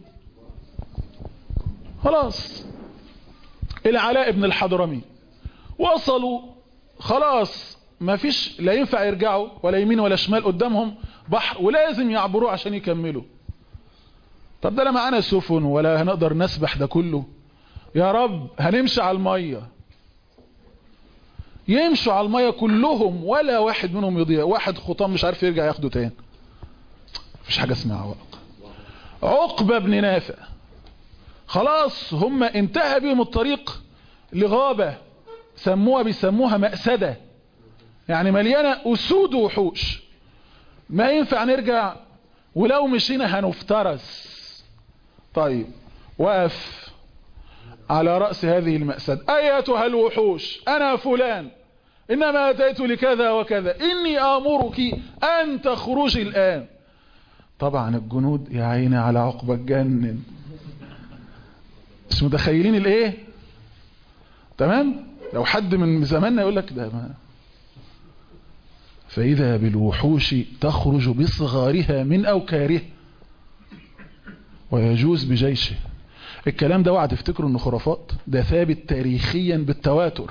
خلاص العلاء ابن الحضرمي وصلوا خلاص ما فيش لا ينفع يرجعوا ولا يمين ولا شمال قدامهم بحر ولازم يعبروه عشان يكملوا طب ده لا معانا سفن ولا هنقدر نسبح ده كله يا رب هنمشي على المية يمشوا على المية كلهم ولا واحد منهم يضيع واحد خطام مش عارف يرجع ياخده تاني مفيش حاجة اسمها عوائق عقبة بن نافع خلاص هم انتهى بهم الطريق لغابة سموها بيسموها مأسدة يعني مليانة أسود وحوش ما ينفع نرجع ولو مشينا هنفترس طيب وقف على رأس هذه المأسد أيتها الوحوش أنا فلان إنما أتيت لكذا وكذا إني آمرك أن تخرجي الآن طبعا الجنود يا عيني على عقبة الجنن مش متخيلين الايه تمام لو حد من زماننا يقول لك ده ما فإذا بالوحوش تخرج بصغارها من أوكارها ويجوز بجيشه الكلام ده اوعى تفتكروا انه خرافات ده ثابت تاريخيا بالتواتر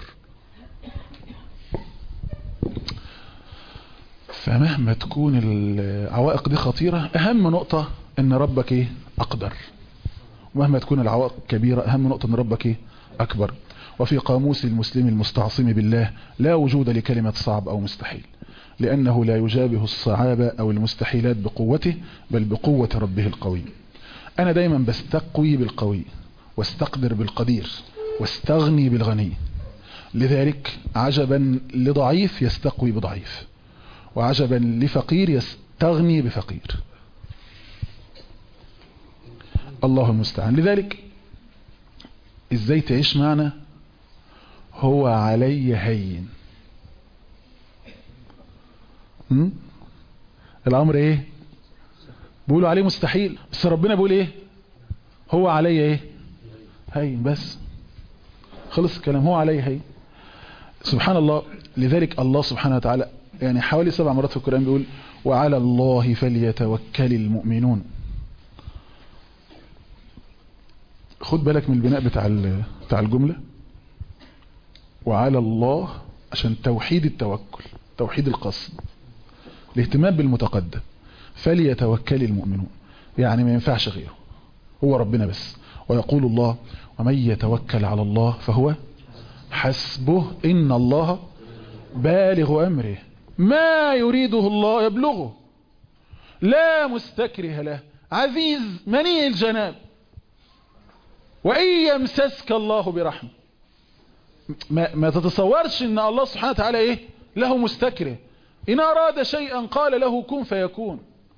فمهما تكون العوائق دي خطيرة اهم نقطة ان ربك ايه اقدر ومهما تكون العوائق كبيرة اهم نقطة ان ربك ايه اكبر وفي قاموس المسلم المستعصم بالله لا وجود لكلمة صعب او مستحيل لأنه لا يجابه الصعاب أو المستحيلات بقوته بل بقوة ربه القوي أنا دايما بستقوي بالقوي واستقدر بالقدير واستغني بالغني لذلك عجبا لضعيف يستقوي بضعيف وعجبا لفقير يستغني بفقير الله المستعان لذلك ازاي تعيش معنا هو علي هين م? الامر ايه بيقولوا عليه مستحيل بس ربنا بيقول ايه هو علي ايه هين بس خلص الكلام هو علي هين سبحان الله لذلك الله سبحانه وتعالى يعني حوالي سبع مرات في القرآن بيقول وعلى الله فليتوكل المؤمنون خد بالك من البناء بتاع بتاع الجملة وعلى الله عشان توحيد التوكل توحيد القصد الاهتمام بالمتقدم فليتوكل المؤمنون يعني ما ينفعش غيره هو ربنا بس ويقول الله ومن يتوكل على الله فهو حسبه إن الله بالغ أمره ما يريده الله يبلغه لا مستكره له عزيز منيع الجناب وإن يمسسك الله برحمة ما, ما تتصورش ان الله سبحانه وتعالى ايه له مستكره ان اراد شيئا قال له كن فيكون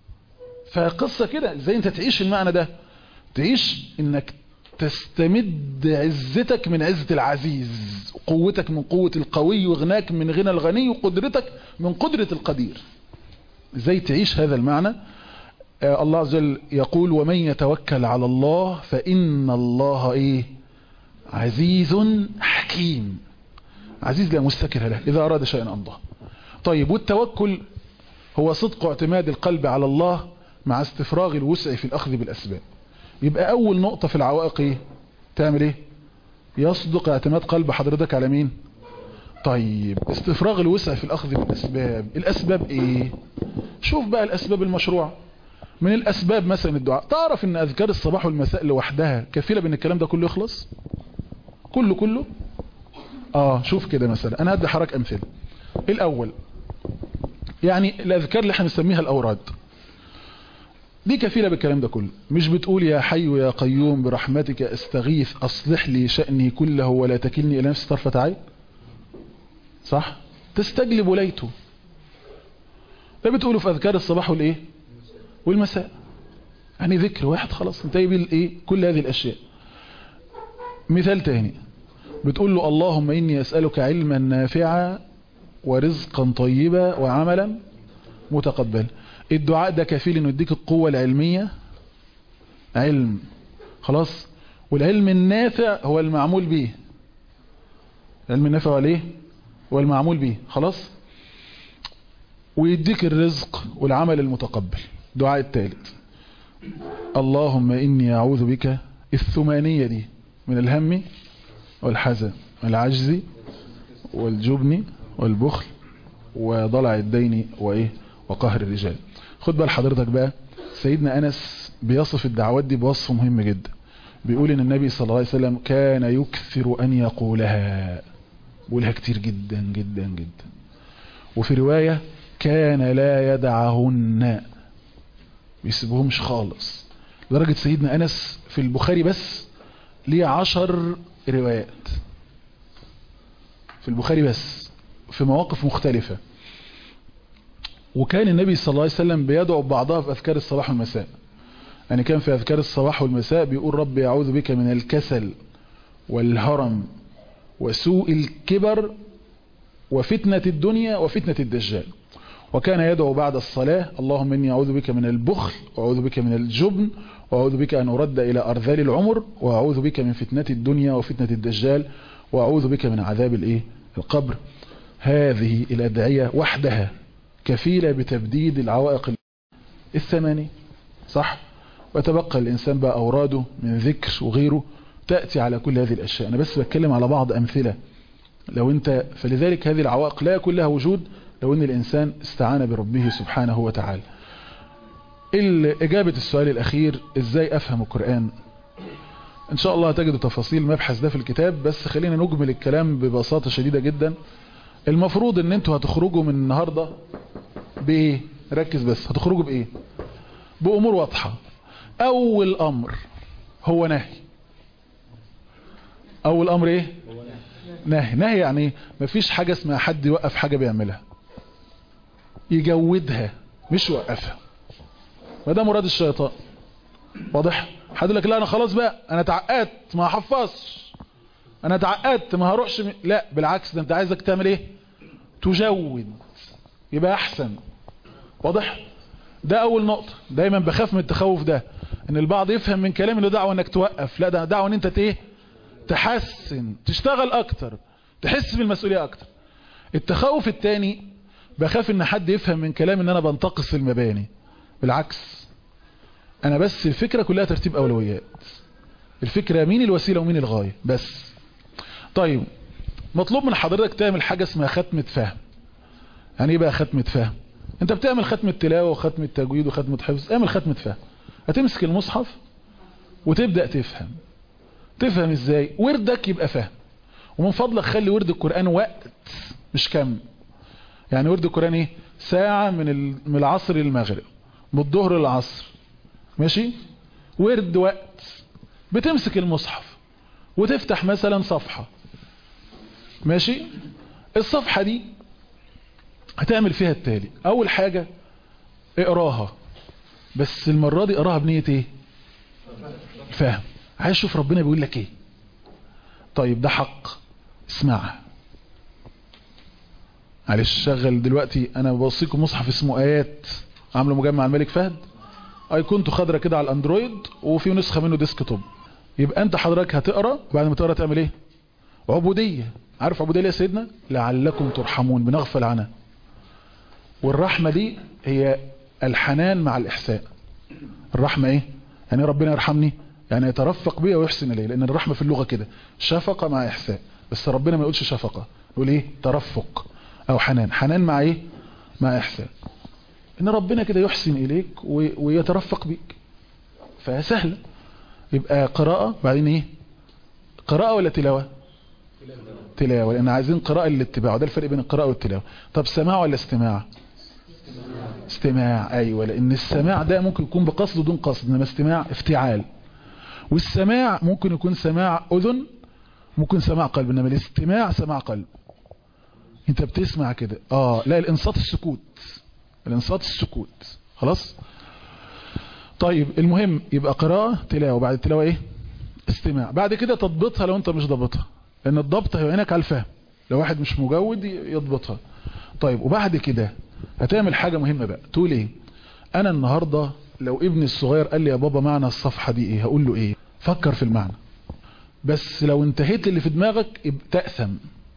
فقصة كده ازاي انت تعيش المعنى ده تعيش انك تستمد عزتك من عزة العزيز قوتك من قوة القوي وغناك من غنى الغني وقدرتك من قدرة القدير ازاي تعيش هذا المعنى آه الله عز وجل يقول ومن يتوكل على الله فإن الله ايه عزيز حكيم عزيز لا مستكر له إذا أراد شيئا أمضاه طيب والتوكل هو صدق اعتماد القلب على الله مع استفراغ الوسع في الأخذ بالأسباب يبقى أول نقطة في العوائق إيه؟ تعمل إيه يصدق اعتماد قلب حضرتك على مين طيب استفراغ الوسع في الأخذ بالأسباب الأسباب إيه شوف بقى الأسباب المشروع من الأسباب مثلا الدعاء تعرف أن أذكار الصباح والمساء لوحدها كفيلة بأن الكلام ده كله يخلص كله كله آه شوف كده مثلا أنا هدي حرك أمثلة الأول يعني الأذكار اللي احنا بنسميها الأوراد دي كفيلة بالكلام ده كله مش بتقول يا حي يا قيوم برحمتك استغيث أصلح لي شأني كله ولا تكلني إلى نفسي طرفة عين صح تستجلب ليته ده بتقوله في أذكار الصباح والإيه والمساء يعني ذكر واحد خلاص انتهي بالإيه كل هذه الأشياء مثال تاني بتقول له اللهم إني أسألك علما نافعا ورزقا طيبا وعملا متقبلا الدعاء ده كفيل انه يديك القوة العلمية علم خلاص والعلم النافع هو المعمول به العلم النافع هو الايه هو المعمول به خلاص ويديك الرزق والعمل المتقبل دعاء الثالث اللهم إني أعوذ بك الثمانية دي من الهم والحزن والعجز والجبن والبخل وضلع الدين وإيه وقهر الرجال خد بال حضرتك بقى سيدنا أنس بيصف الدعوات دي بوصف مهم جدا بيقول ان النبي صلى الله عليه وسلم كان يكثر أن يقولها بيقولها كتير جدا جدا جدا وفي رواية كان لا يدعهن بيسيبهمش خالص لدرجة سيدنا أنس في البخاري بس ليه عشر روايات في البخاري بس في مواقف مختلفة وكان النبي صلى الله عليه وسلم بيدعو بعضها في أذكار الصباح والمساء يعني كان في أذكار الصباح والمساء بيقول ربي أعوذ بك من الكسل والهرم وسوء الكبر وفتنة الدنيا وفتنة الدجال وكان يدعو بعد الصلاة اللهم إني أعوذ بك من البخل وأعوذ بك من الجبن وأعوذ بك أن أرد إلى أرذال العمر وأعوذ بك من فتنة الدنيا وفتنة الدجال وأعوذ بك من عذاب الإيه القبر هذه الأدعية وحدها كفيلة بتبديد العوائق الثمانية صح وتبقى الإنسان بقى أوراده من ذكر وغيره تأتي على كل هذه الأشياء أنا بس بتكلم على بعض أمثلة لو أنت فلذلك هذه العوائق لا يكون لها وجود لو أن الإنسان استعان بربه سبحانه وتعالى إجابة السؤال الأخير إزاي أفهم القرآن إن شاء الله تجد تفاصيل المبحث ده في الكتاب بس خلينا نجمل الكلام ببساطة شديدة جدا المفروض ان انتوا هتخرجوا من النهاردة بايه ركز بس هتخرجوا بايه بامور واضحة اول امر هو نهي اول امر ايه نهي نهي يعني ايه مفيش حاجة اسمها حد يوقف حاجة بيعملها يجودها مش يوقفها وده مراد الشيطان واضح حد يقول لك لا انا خلاص بقى انا اتعقدت ما هحفظش انا اتعقدت ما هروحش م... لا بالعكس ده انت عايزك تعمل ايه تجود يبقى احسن واضح ده اول نقطة دايما بخاف من التخوف ده ان البعض يفهم من كلامي انه دعوة انك توقف لا ده دعوة ان انت ايه تحسن تشتغل اكتر تحس بالمسؤولية اكتر التخوف التاني بخاف ان حد يفهم من كلامي ان انا بنتقص المباني بالعكس انا بس الفكرة كلها ترتيب اولويات الفكرة مين الوسيلة ومين الغاية بس طيب مطلوب من حضرتك تعمل حاجة اسمها ختمة فهم يعني ايه بقى ختمة فهم انت بتعمل ختمة تلاوة وختمة تجويد وختمة حفظ اعمل ختمة فهم هتمسك المصحف وتبدأ تفهم تفهم ازاي وردك يبقى فهم ومن فضلك خلي ورد القرآن وقت مش كم يعني ورد القرآن ايه ساعة من من العصر للمغرب من الظهر للعصر ماشي ورد وقت بتمسك المصحف وتفتح مثلا صفحة ماشي الصفحة دي هتعمل فيها التالي اول حاجة اقراها بس المرة دي اقراها بنية ايه فهم عايز اشوف ربنا بيقول لك ايه طيب ده حق اسمعها معلش شغل دلوقتي انا بوصيكم مصحف اسمه ايات عامله مجمع الملك فهد ايقونته خضرة كده على الاندرويد وفي نسخة منه ديسك توب يبقى انت حضرتك هتقرا بعد ما تقرا تعمل ايه عبودية عارف عبودية يا سيدنا لعلكم ترحمون بنغفل عنها والرحمة دي هي الحنان مع الإحسان الرحمة ايه يعني ربنا يرحمني يعني يترفق بي ويحسن إلي لأن الرحمة في اللغة كده شفقة مع إحسان بس ربنا ما يقولش شفقة يقول ايه ترفق أو حنان حنان مع ايه مع إحسان إن ربنا كده يحسن إليك ويترفق بيك فسهلة يبقى قراءة بعدين ايه قراءة ولا تلاوة تلاوة لأن عايزين قراءة للاتباع وده الفرق بين القراءة والتلاوة طب سماع ولا استماع استماع أيوة لأن السماع ده ممكن يكون بقصد ودون قصد إنما استماع افتعال والسماع ممكن يكون سماع أذن ممكن سماع قلب إنما الاستماع سماع قلب انت بتسمع كده اه لا الانصات السكوت الانصات السكوت خلاص طيب المهم يبقى قراءة تلاوة بعد التلاوة ايه استماع بعد كده تضبطها لو انت مش ضبطها لان الضبط هيعينك على الفهم لو واحد مش مجود يضبطها طيب وبعد كده هتعمل حاجة مهمة بقى تقول ايه انا النهاردة لو ابني الصغير قال لي يا بابا معنى الصفحة دي ايه هقول له ايه فكر في المعنى بس لو انتهيت اللي في دماغك تأثم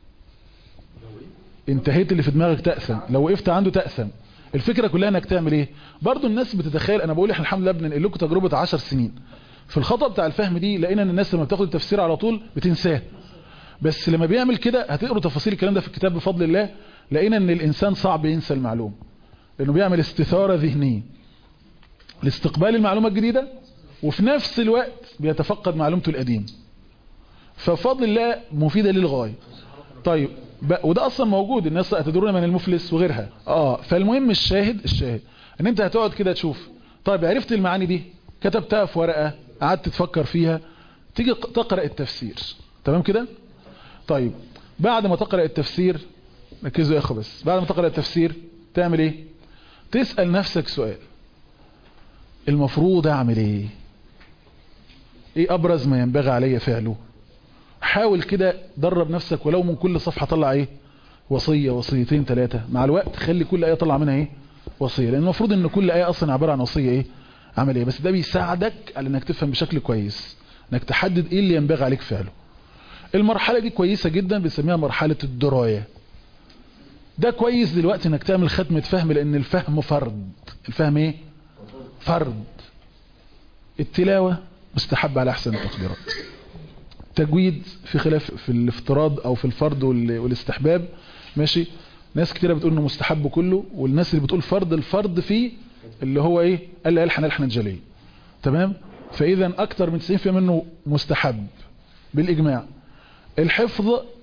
انتهيت اللي في دماغك تأثم لو وقفت عنده تأثم الفكرة كلها انك تعمل ايه برضو الناس بتتخيل انا بقول احنا الحمد لله بننقل لكم تجربة 10 سنين في الخطأ بتاع الفهم دي لقينا ان الناس لما بتاخد التفسير على طول بتنساه بس لما بيعمل كده هتقروا تفاصيل الكلام ده في الكتاب بفضل الله لقينا ان الانسان صعب ينسى المعلومة لانه بيعمل استثارة ذهنية لاستقبال المعلومة الجديدة وفي نفس الوقت بيتفقد معلومته القديمة ففضل الله مفيدة للغاية طيب وده اصلا موجود الناس تدرون من المفلس وغيرها اه فالمهم الشاهد الشاهد ان انت هتقعد كده تشوف طيب عرفت المعاني دي كتبتها في ورقة قعدت تفكر فيها تيجي تقرأ التفسير تمام كده طيب بعد ما تقرأ التفسير ركزوا يا اخو بس بعد ما تقرأ التفسير تعمل ايه تسأل نفسك سؤال المفروض اعمل ايه ايه ابرز ما ينبغي علي فعله حاول كده درب نفسك ولو من كل صفحة طلع ايه وصية وصيتين ثلاثة مع الوقت خلي كل ايه طلع منها ايه وصية لان المفروض ان كل ايه اصلا عبارة عن وصية ايه عمل ايه بس ده بيساعدك على انك تفهم بشكل كويس انك تحدد ايه اللي ينبغي عليك فعله المرحلة دي كويسة جدا بنسميها مرحلة الدراية ده كويس دلوقتي انك تعمل ختمة فهم لان الفهم فرض الفهم ايه فرض التلاوة مستحب على احسن التقديرات تجويد في خلاف في الافتراض او في الفرض والاستحباب ماشي ناس كتيرة بتقول انه مستحب كله والناس اللي بتقول فرض الفرض فيه اللي هو ايه قال لي الحن الحن الجلي تمام فاذا اكتر من 90% منه مستحب بالاجماع الحفظ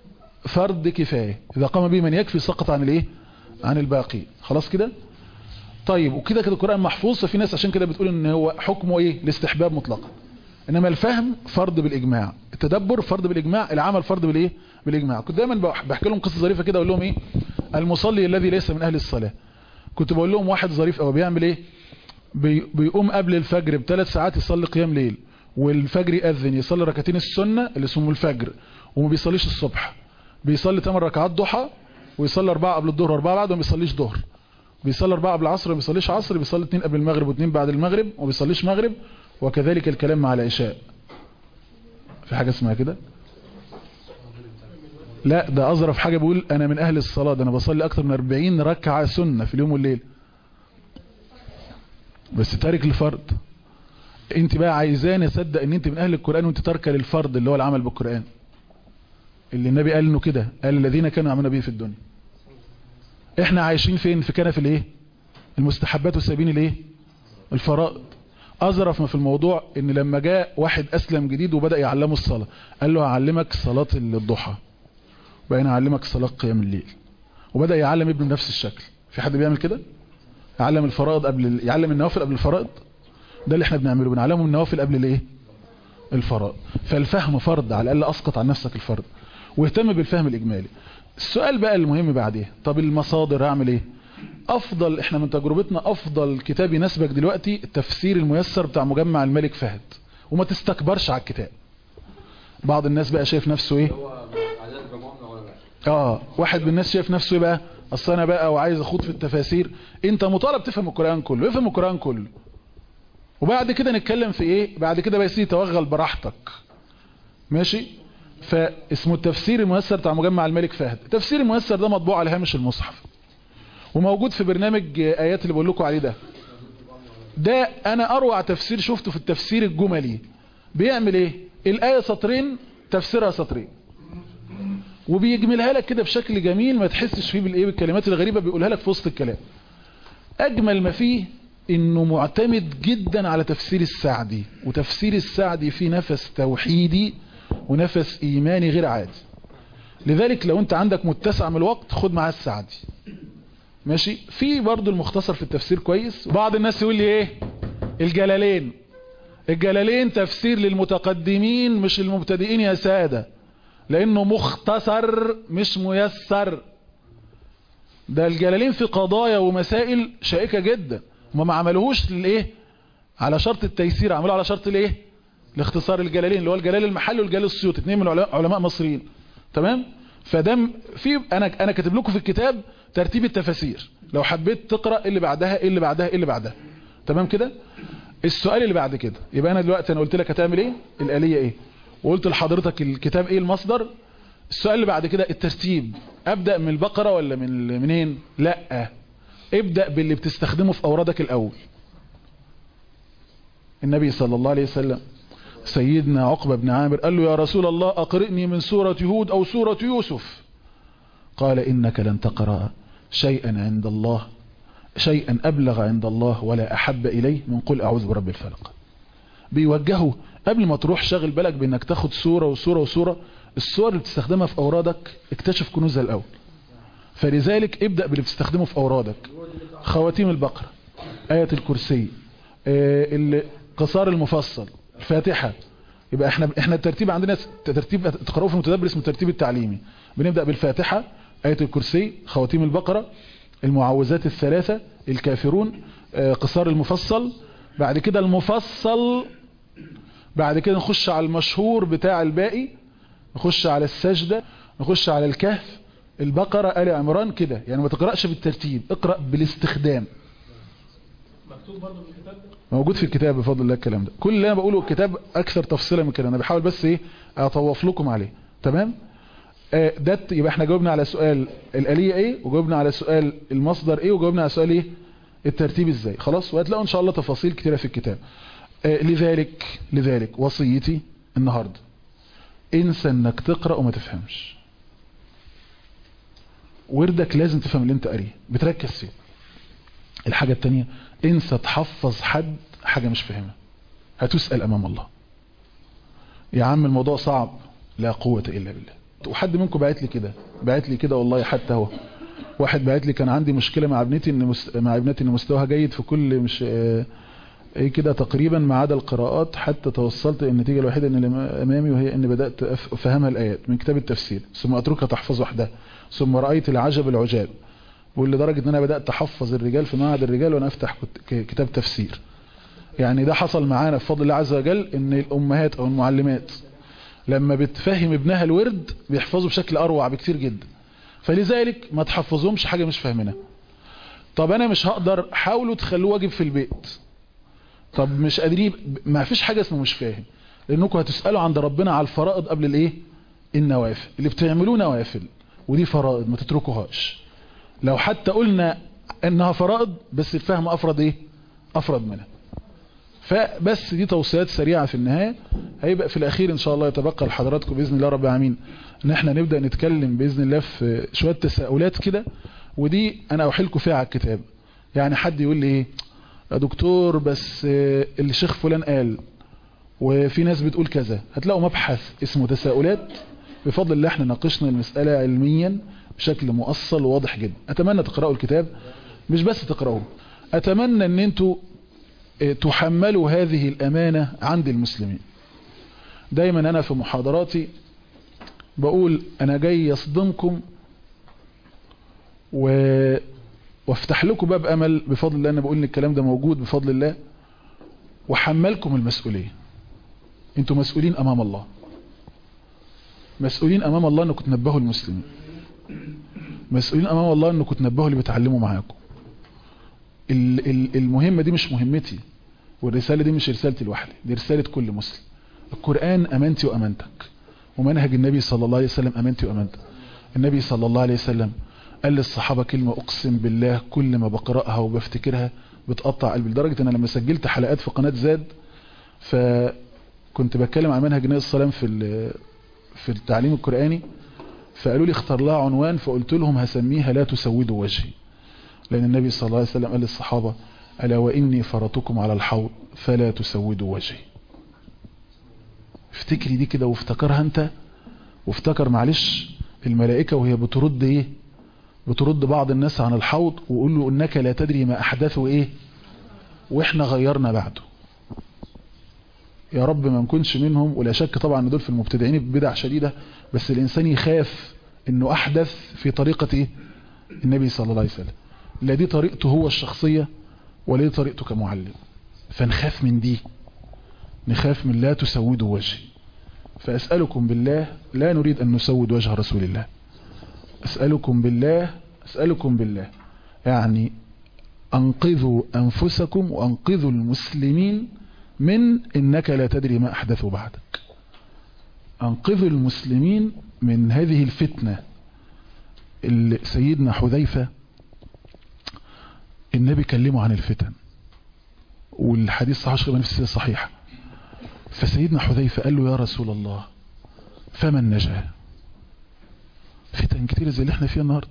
فرض كفاية إذا قام به من يكفي سقط عن الايه عن الباقي خلاص كده طيب وكده كده القرآن محفوظ ففي ناس عشان كده بتقول ان هو حكمه ايه الاستحباب مطلقا انما الفهم فرض بالاجماع التدبر فرض بالاجماع العمل فرض بالايه بالاجماع كنت دايما بح- بحكي لهم قصه ظريفه كده اقول لهم ايه المصلي الذي ليس من اهل الصلاه كنت بقول لهم واحد ظريف قوي بيعمل ايه بي بيقوم قبل الفجر بثلاث ساعات يصلي قيام ليل والفجر يأذن يصلي ركعتين السنه اللي اسمهم الفجر وما بيصليش الصبح بيصلي 8 ركعات ضحى ويصلي أربعة قبل الظهر وأربعة بعد وما بيصليش ظهر بيصلي أربعة قبل العصر وما بيصليش عصر بيصلي اثنين قبل المغرب واثنين بعد المغرب وما بيصليش مغرب وكذلك الكلام مع العشاء في حاجة اسمها كده لا ده أظرف حاجة بيقول أنا من أهل الصلاة ده أنا بصلي أكتر من 40 ركعة سنة في اليوم والليل بس تارك الفرض انت بقى عايزاني اصدق ان انت من اهل القرآن وانت تاركه للفرض اللي هو العمل بالقرآن اللي النبي قال انه كده قال الذين كانوا يعملون به في الدنيا احنا عايشين فين في كنف الايه المستحبات وسابين الايه الفرائض اظرف ما في الموضوع ان لما جاء واحد اسلم جديد وبدأ يعلمه الصلاة قال له هعلمك صلاة الضحى وبقينا اعلمك صلاة قيام الليل وبدأ يعلم ابنه بنفس الشكل في حد بيعمل كده يعلم الفرائض قبل ال- يعلم النوافل قبل الفرائض ده اللي احنا بنعمله بنعلمهم النوافل قبل الايه الفرائض فالفهم فرض على الاقل اسقط عن نفسك الفرض واهتم بالفهم الاجمالي السؤال بقى المهم بعديه طب المصادر اعمل ايه افضل احنا من تجربتنا افضل كتاب يناسبك دلوقتي التفسير الميسر بتاع مجمع الملك فهد وما تستكبرش على الكتاب بعض الناس بقى شايف نفسه ايه هو عدد جمهورنا ولا بقى اه واحد من الناس شايف نفسه ايه بقى اصل انا بقى وعايز اخوض في التفاسير انت مطالب تفهم القرآن كله افهم القرآن كله وبعد كده نتكلم في ايه بعد كده بقى يصير توغل براحتك ماشي فاسمه التفسير الميسر بتاع مجمع الملك فهد التفسير الميسر ده مطبوع على هامش المصحف وموجود في برنامج ايات اللي بقول لكم عليه ده ده انا اروع تفسير شفته في التفسير الجملي بيعمل ايه الايه سطرين تفسيرها سطرين وبيجملها لك كده بشكل جميل ما تحسش فيه بالايه بالكلمات الغريبه بيقولها لك في وسط الكلام اجمل ما فيه انه معتمد جدا على تفسير السعدي وتفسير السعدي فيه نفس توحيدي ونفس ايماني غير عادي لذلك لو انت عندك متسع من الوقت خد معاه السعدي ماشي في برضو المختصر في التفسير كويس بعض الناس يقول لي ايه الجلالين الجلالين تفسير للمتقدمين مش المبتدئين يا سادة لانه مختصر مش ميسر ده الجلالين في قضايا ومسائل شائكة جدا هما ما عملوهوش للايه على شرط التيسير عملوه على شرط الايه الاختصار الجلالين اللي هو الجلال المحلي والجلال السيوطي اثنين من علماء علماء مصريين تمام فدم في انا انا كاتب لكم في الكتاب ترتيب التفاسير لو حبيت تقرا إيه اللي بعدها إيه اللي بعدها إيه اللي بعدها تمام كده السؤال اللي بعد كده يبقى انا دلوقتي انا قلت لك هتعمل ايه الآلية ايه وقلت لحضرتك الكتاب ايه المصدر السؤال اللي بعد كده الترتيب ابدأ من البقرة ولا من منين لا ابدأ باللي بتستخدمه في اوردك الاول النبي صلى الله عليه وسلم سيدنا عقبة بن عامر قال له يا رسول الله أقرئني من سورة هود أو سورة يوسف قال إنك لن تقرأ شيئا عند الله شيئا أبلغ عند الله ولا أحب إليه من قل أعوذ برب الفلق بيوجهه قبل ما تروح شغل بالك بأنك تاخد سورة وسورة وسورة الصور اللي بتستخدمها في أورادك اكتشف كنوزها الأول فلذلك ابدأ باللي بتستخدمه في أورادك خواتيم البقرة آية الكرسي آه قصار المفصل الفاتحة يبقى احنا احنا الترتيب عندنا ترتيب تقرأوه في المتدبر اسمه الترتيب التعليمي بنبدأ بالفاتحة آية الكرسي خواتيم البقرة المعوذات الثلاثة الكافرون قصار المفصل بعد كده المفصل بعد كده نخش على المشهور بتاع الباقي نخش على السجدة نخش على الكهف البقرة آل عمران كده يعني ما تقرأش بالترتيب اقرأ بالاستخدام مكتوب برضه في الكتاب ده موجود في الكتاب بفضل الله الكلام ده كل اللي انا بقوله الكتاب اكثر تفصيلا من كده انا بحاول بس ايه اطوف لكم عليه تمام آه ده يبقى احنا جاوبنا على سؤال الآلية ايه وجاوبنا على سؤال المصدر ايه وجاوبنا على سؤال ايه الترتيب ازاي خلاص وهتلاقوا ان شاء الله تفاصيل كتيرة في الكتاب آه لذلك لذلك وصيتي النهاردة انسى انك تقرأ وما تفهمش وردك لازم تفهم اللي انت قاريه بتركز فيه الحاجة التانية انسى تحفظ حد حاجة مش فاهمها هتسأل امام الله يا عم الموضوع صعب لا قوة الا بالله وحد منكم بعت لي كده بعت لي كده والله حتى هو واحد بعت لي كان عندي مشكلة مع ابنتي ان مس... مع ابنتي ان مستواها جيد في كل مش آه، ايه كده تقريبا ما عدا القراءات حتى توصلت النتيجة الوحيدة ان اللي امامي وهي اني بدأت أف- افهمها الايات من كتاب التفسير ثم اتركها تحفظ وحدها ثم رأيت العجب العجاب بقول لدرجة ان انا بدأت احفظ الرجال في معهد الرجال وانا افتح كت- ك- كتاب تفسير يعني ده حصل معانا بفضل الله عز وجل ان الامهات او المعلمات لما بتفهم ابنها الورد بيحفظوا بشكل اروع بكتير جدا فلذلك ما تحفظهمش حاجة مش فاهمينها طب انا مش هقدر حاولوا تخلوه واجب في البيت طب مش قادرين ما فيش حاجة اسمه مش فاهم لانكم هتسألوا عند ربنا على الفرائض قبل الايه النوافل اللي بتعملوه نوافل ودي فرائض ما تتركوهاش لو حتى قلنا انها فرائض بس الفهم افرض ايه افرض منها فبس دي توصيات سريعة في النهاية هيبقى في الاخير ان شاء الله يتبقى لحضراتكم باذن الله رب العالمين ان احنا نبدأ نتكلم باذن الله في شوية تساؤلات كده ودي انا احيلكم فيها على الكتاب يعني حد يقول لي ايه يا دكتور بس آه، الشيخ فلان قال وفي ناس بتقول كذا هتلاقوا مبحث اسمه تساؤلات بفضل الله احنا ناقشنا المسألة علميا بشكل مؤصل وواضح جدا اتمنى تقرأوا الكتاب مش بس تقرأوه اتمنى ان انتوا اه، تحملوا هذه الامانة عند المسلمين دايما انا في محاضراتي بقول انا جاي يصدمكم و... وافتح لكم باب امل بفضل الله انا بقول ان الكلام ده موجود بفضل الله وحملكم المسؤولية انتوا مسؤولين امام الله مسؤولين امام الله انكم تنبهوا المسلمين مسؤولين امام الله انكم تنبهوا اللي بيتعلموا معاكم ال- ال- المهمة دي مش مهمتي والرسالة دي مش رسالتي لوحدي دي رسالة كل مسلم القرآن امانتي وامانتك ومنهج النبي صلى الله عليه وسلم امانتي وامانتك النبي صلى الله عليه وسلم قال للصحابة كلمة اقسم بالله كل ما بقرأها وبفتكرها بتقطع قلبي لدرجة ان أنا لما سجلت حلقات في قناة زاد فكنت بتكلم عن منهج النبي صلى الله عليه وسلم في ال- في التعليم القرآني فقالوا لي اختار لها عنوان فقلت لهم هسميها لا تسودوا وجهي لأن النبي صلى الله عليه وسلم قال للصحابة ألا وإني فرطكم على الحوض فلا تسودوا وجهي افتكري دي كده وافتكرها انت وافتكر معلش الملائكة وهي بترد ايه بترد بعض الناس عن الحوض وقول له انك لا تدري ما احدثوا ايه واحنا غيرنا بعده يا رب ما نكونش منهم ولا شك طبعا ان دول في المبتدعين ببدع شديدة بس الانسان يخاف انه احدث في طريقة ايه النبي صلى الله عليه وسلم لا دي طريقته هو الشخصية ولا دي طريقته كمعلم فنخاف من دي نخاف من لا تسودوا وجهي فأسألكم بالله لا نريد أن نسود وجه رسول الله أسألكم بالله أسألكم بالله يعني أنقذوا أنفسكم وأنقذوا المسلمين من إنك لا تدري ما أحدثوا بعدك أنقذوا المسلمين من هذه الفتنة اللي سيدنا حذيفة النبي كلمه عن الفتن والحديث صحيح شغل نفسه صحيح فسيدنا حذيفة قال له يا رسول الله فمن نجا فتن كتير زي اللي احنا فيها النهاردة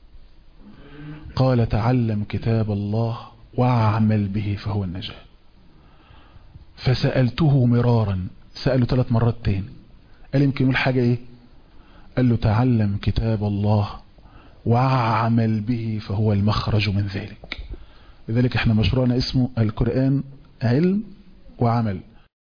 قال تعلم كتاب الله واعمل به فهو النجاة فسألته مرارا سأله ثلاث مرات تاني قال يمكن يقول حاجة ايه قال له تعلم كتاب الله واعمل به فهو المخرج من ذلك لذلك احنا مشروعنا اسمه القرآن علم وعمل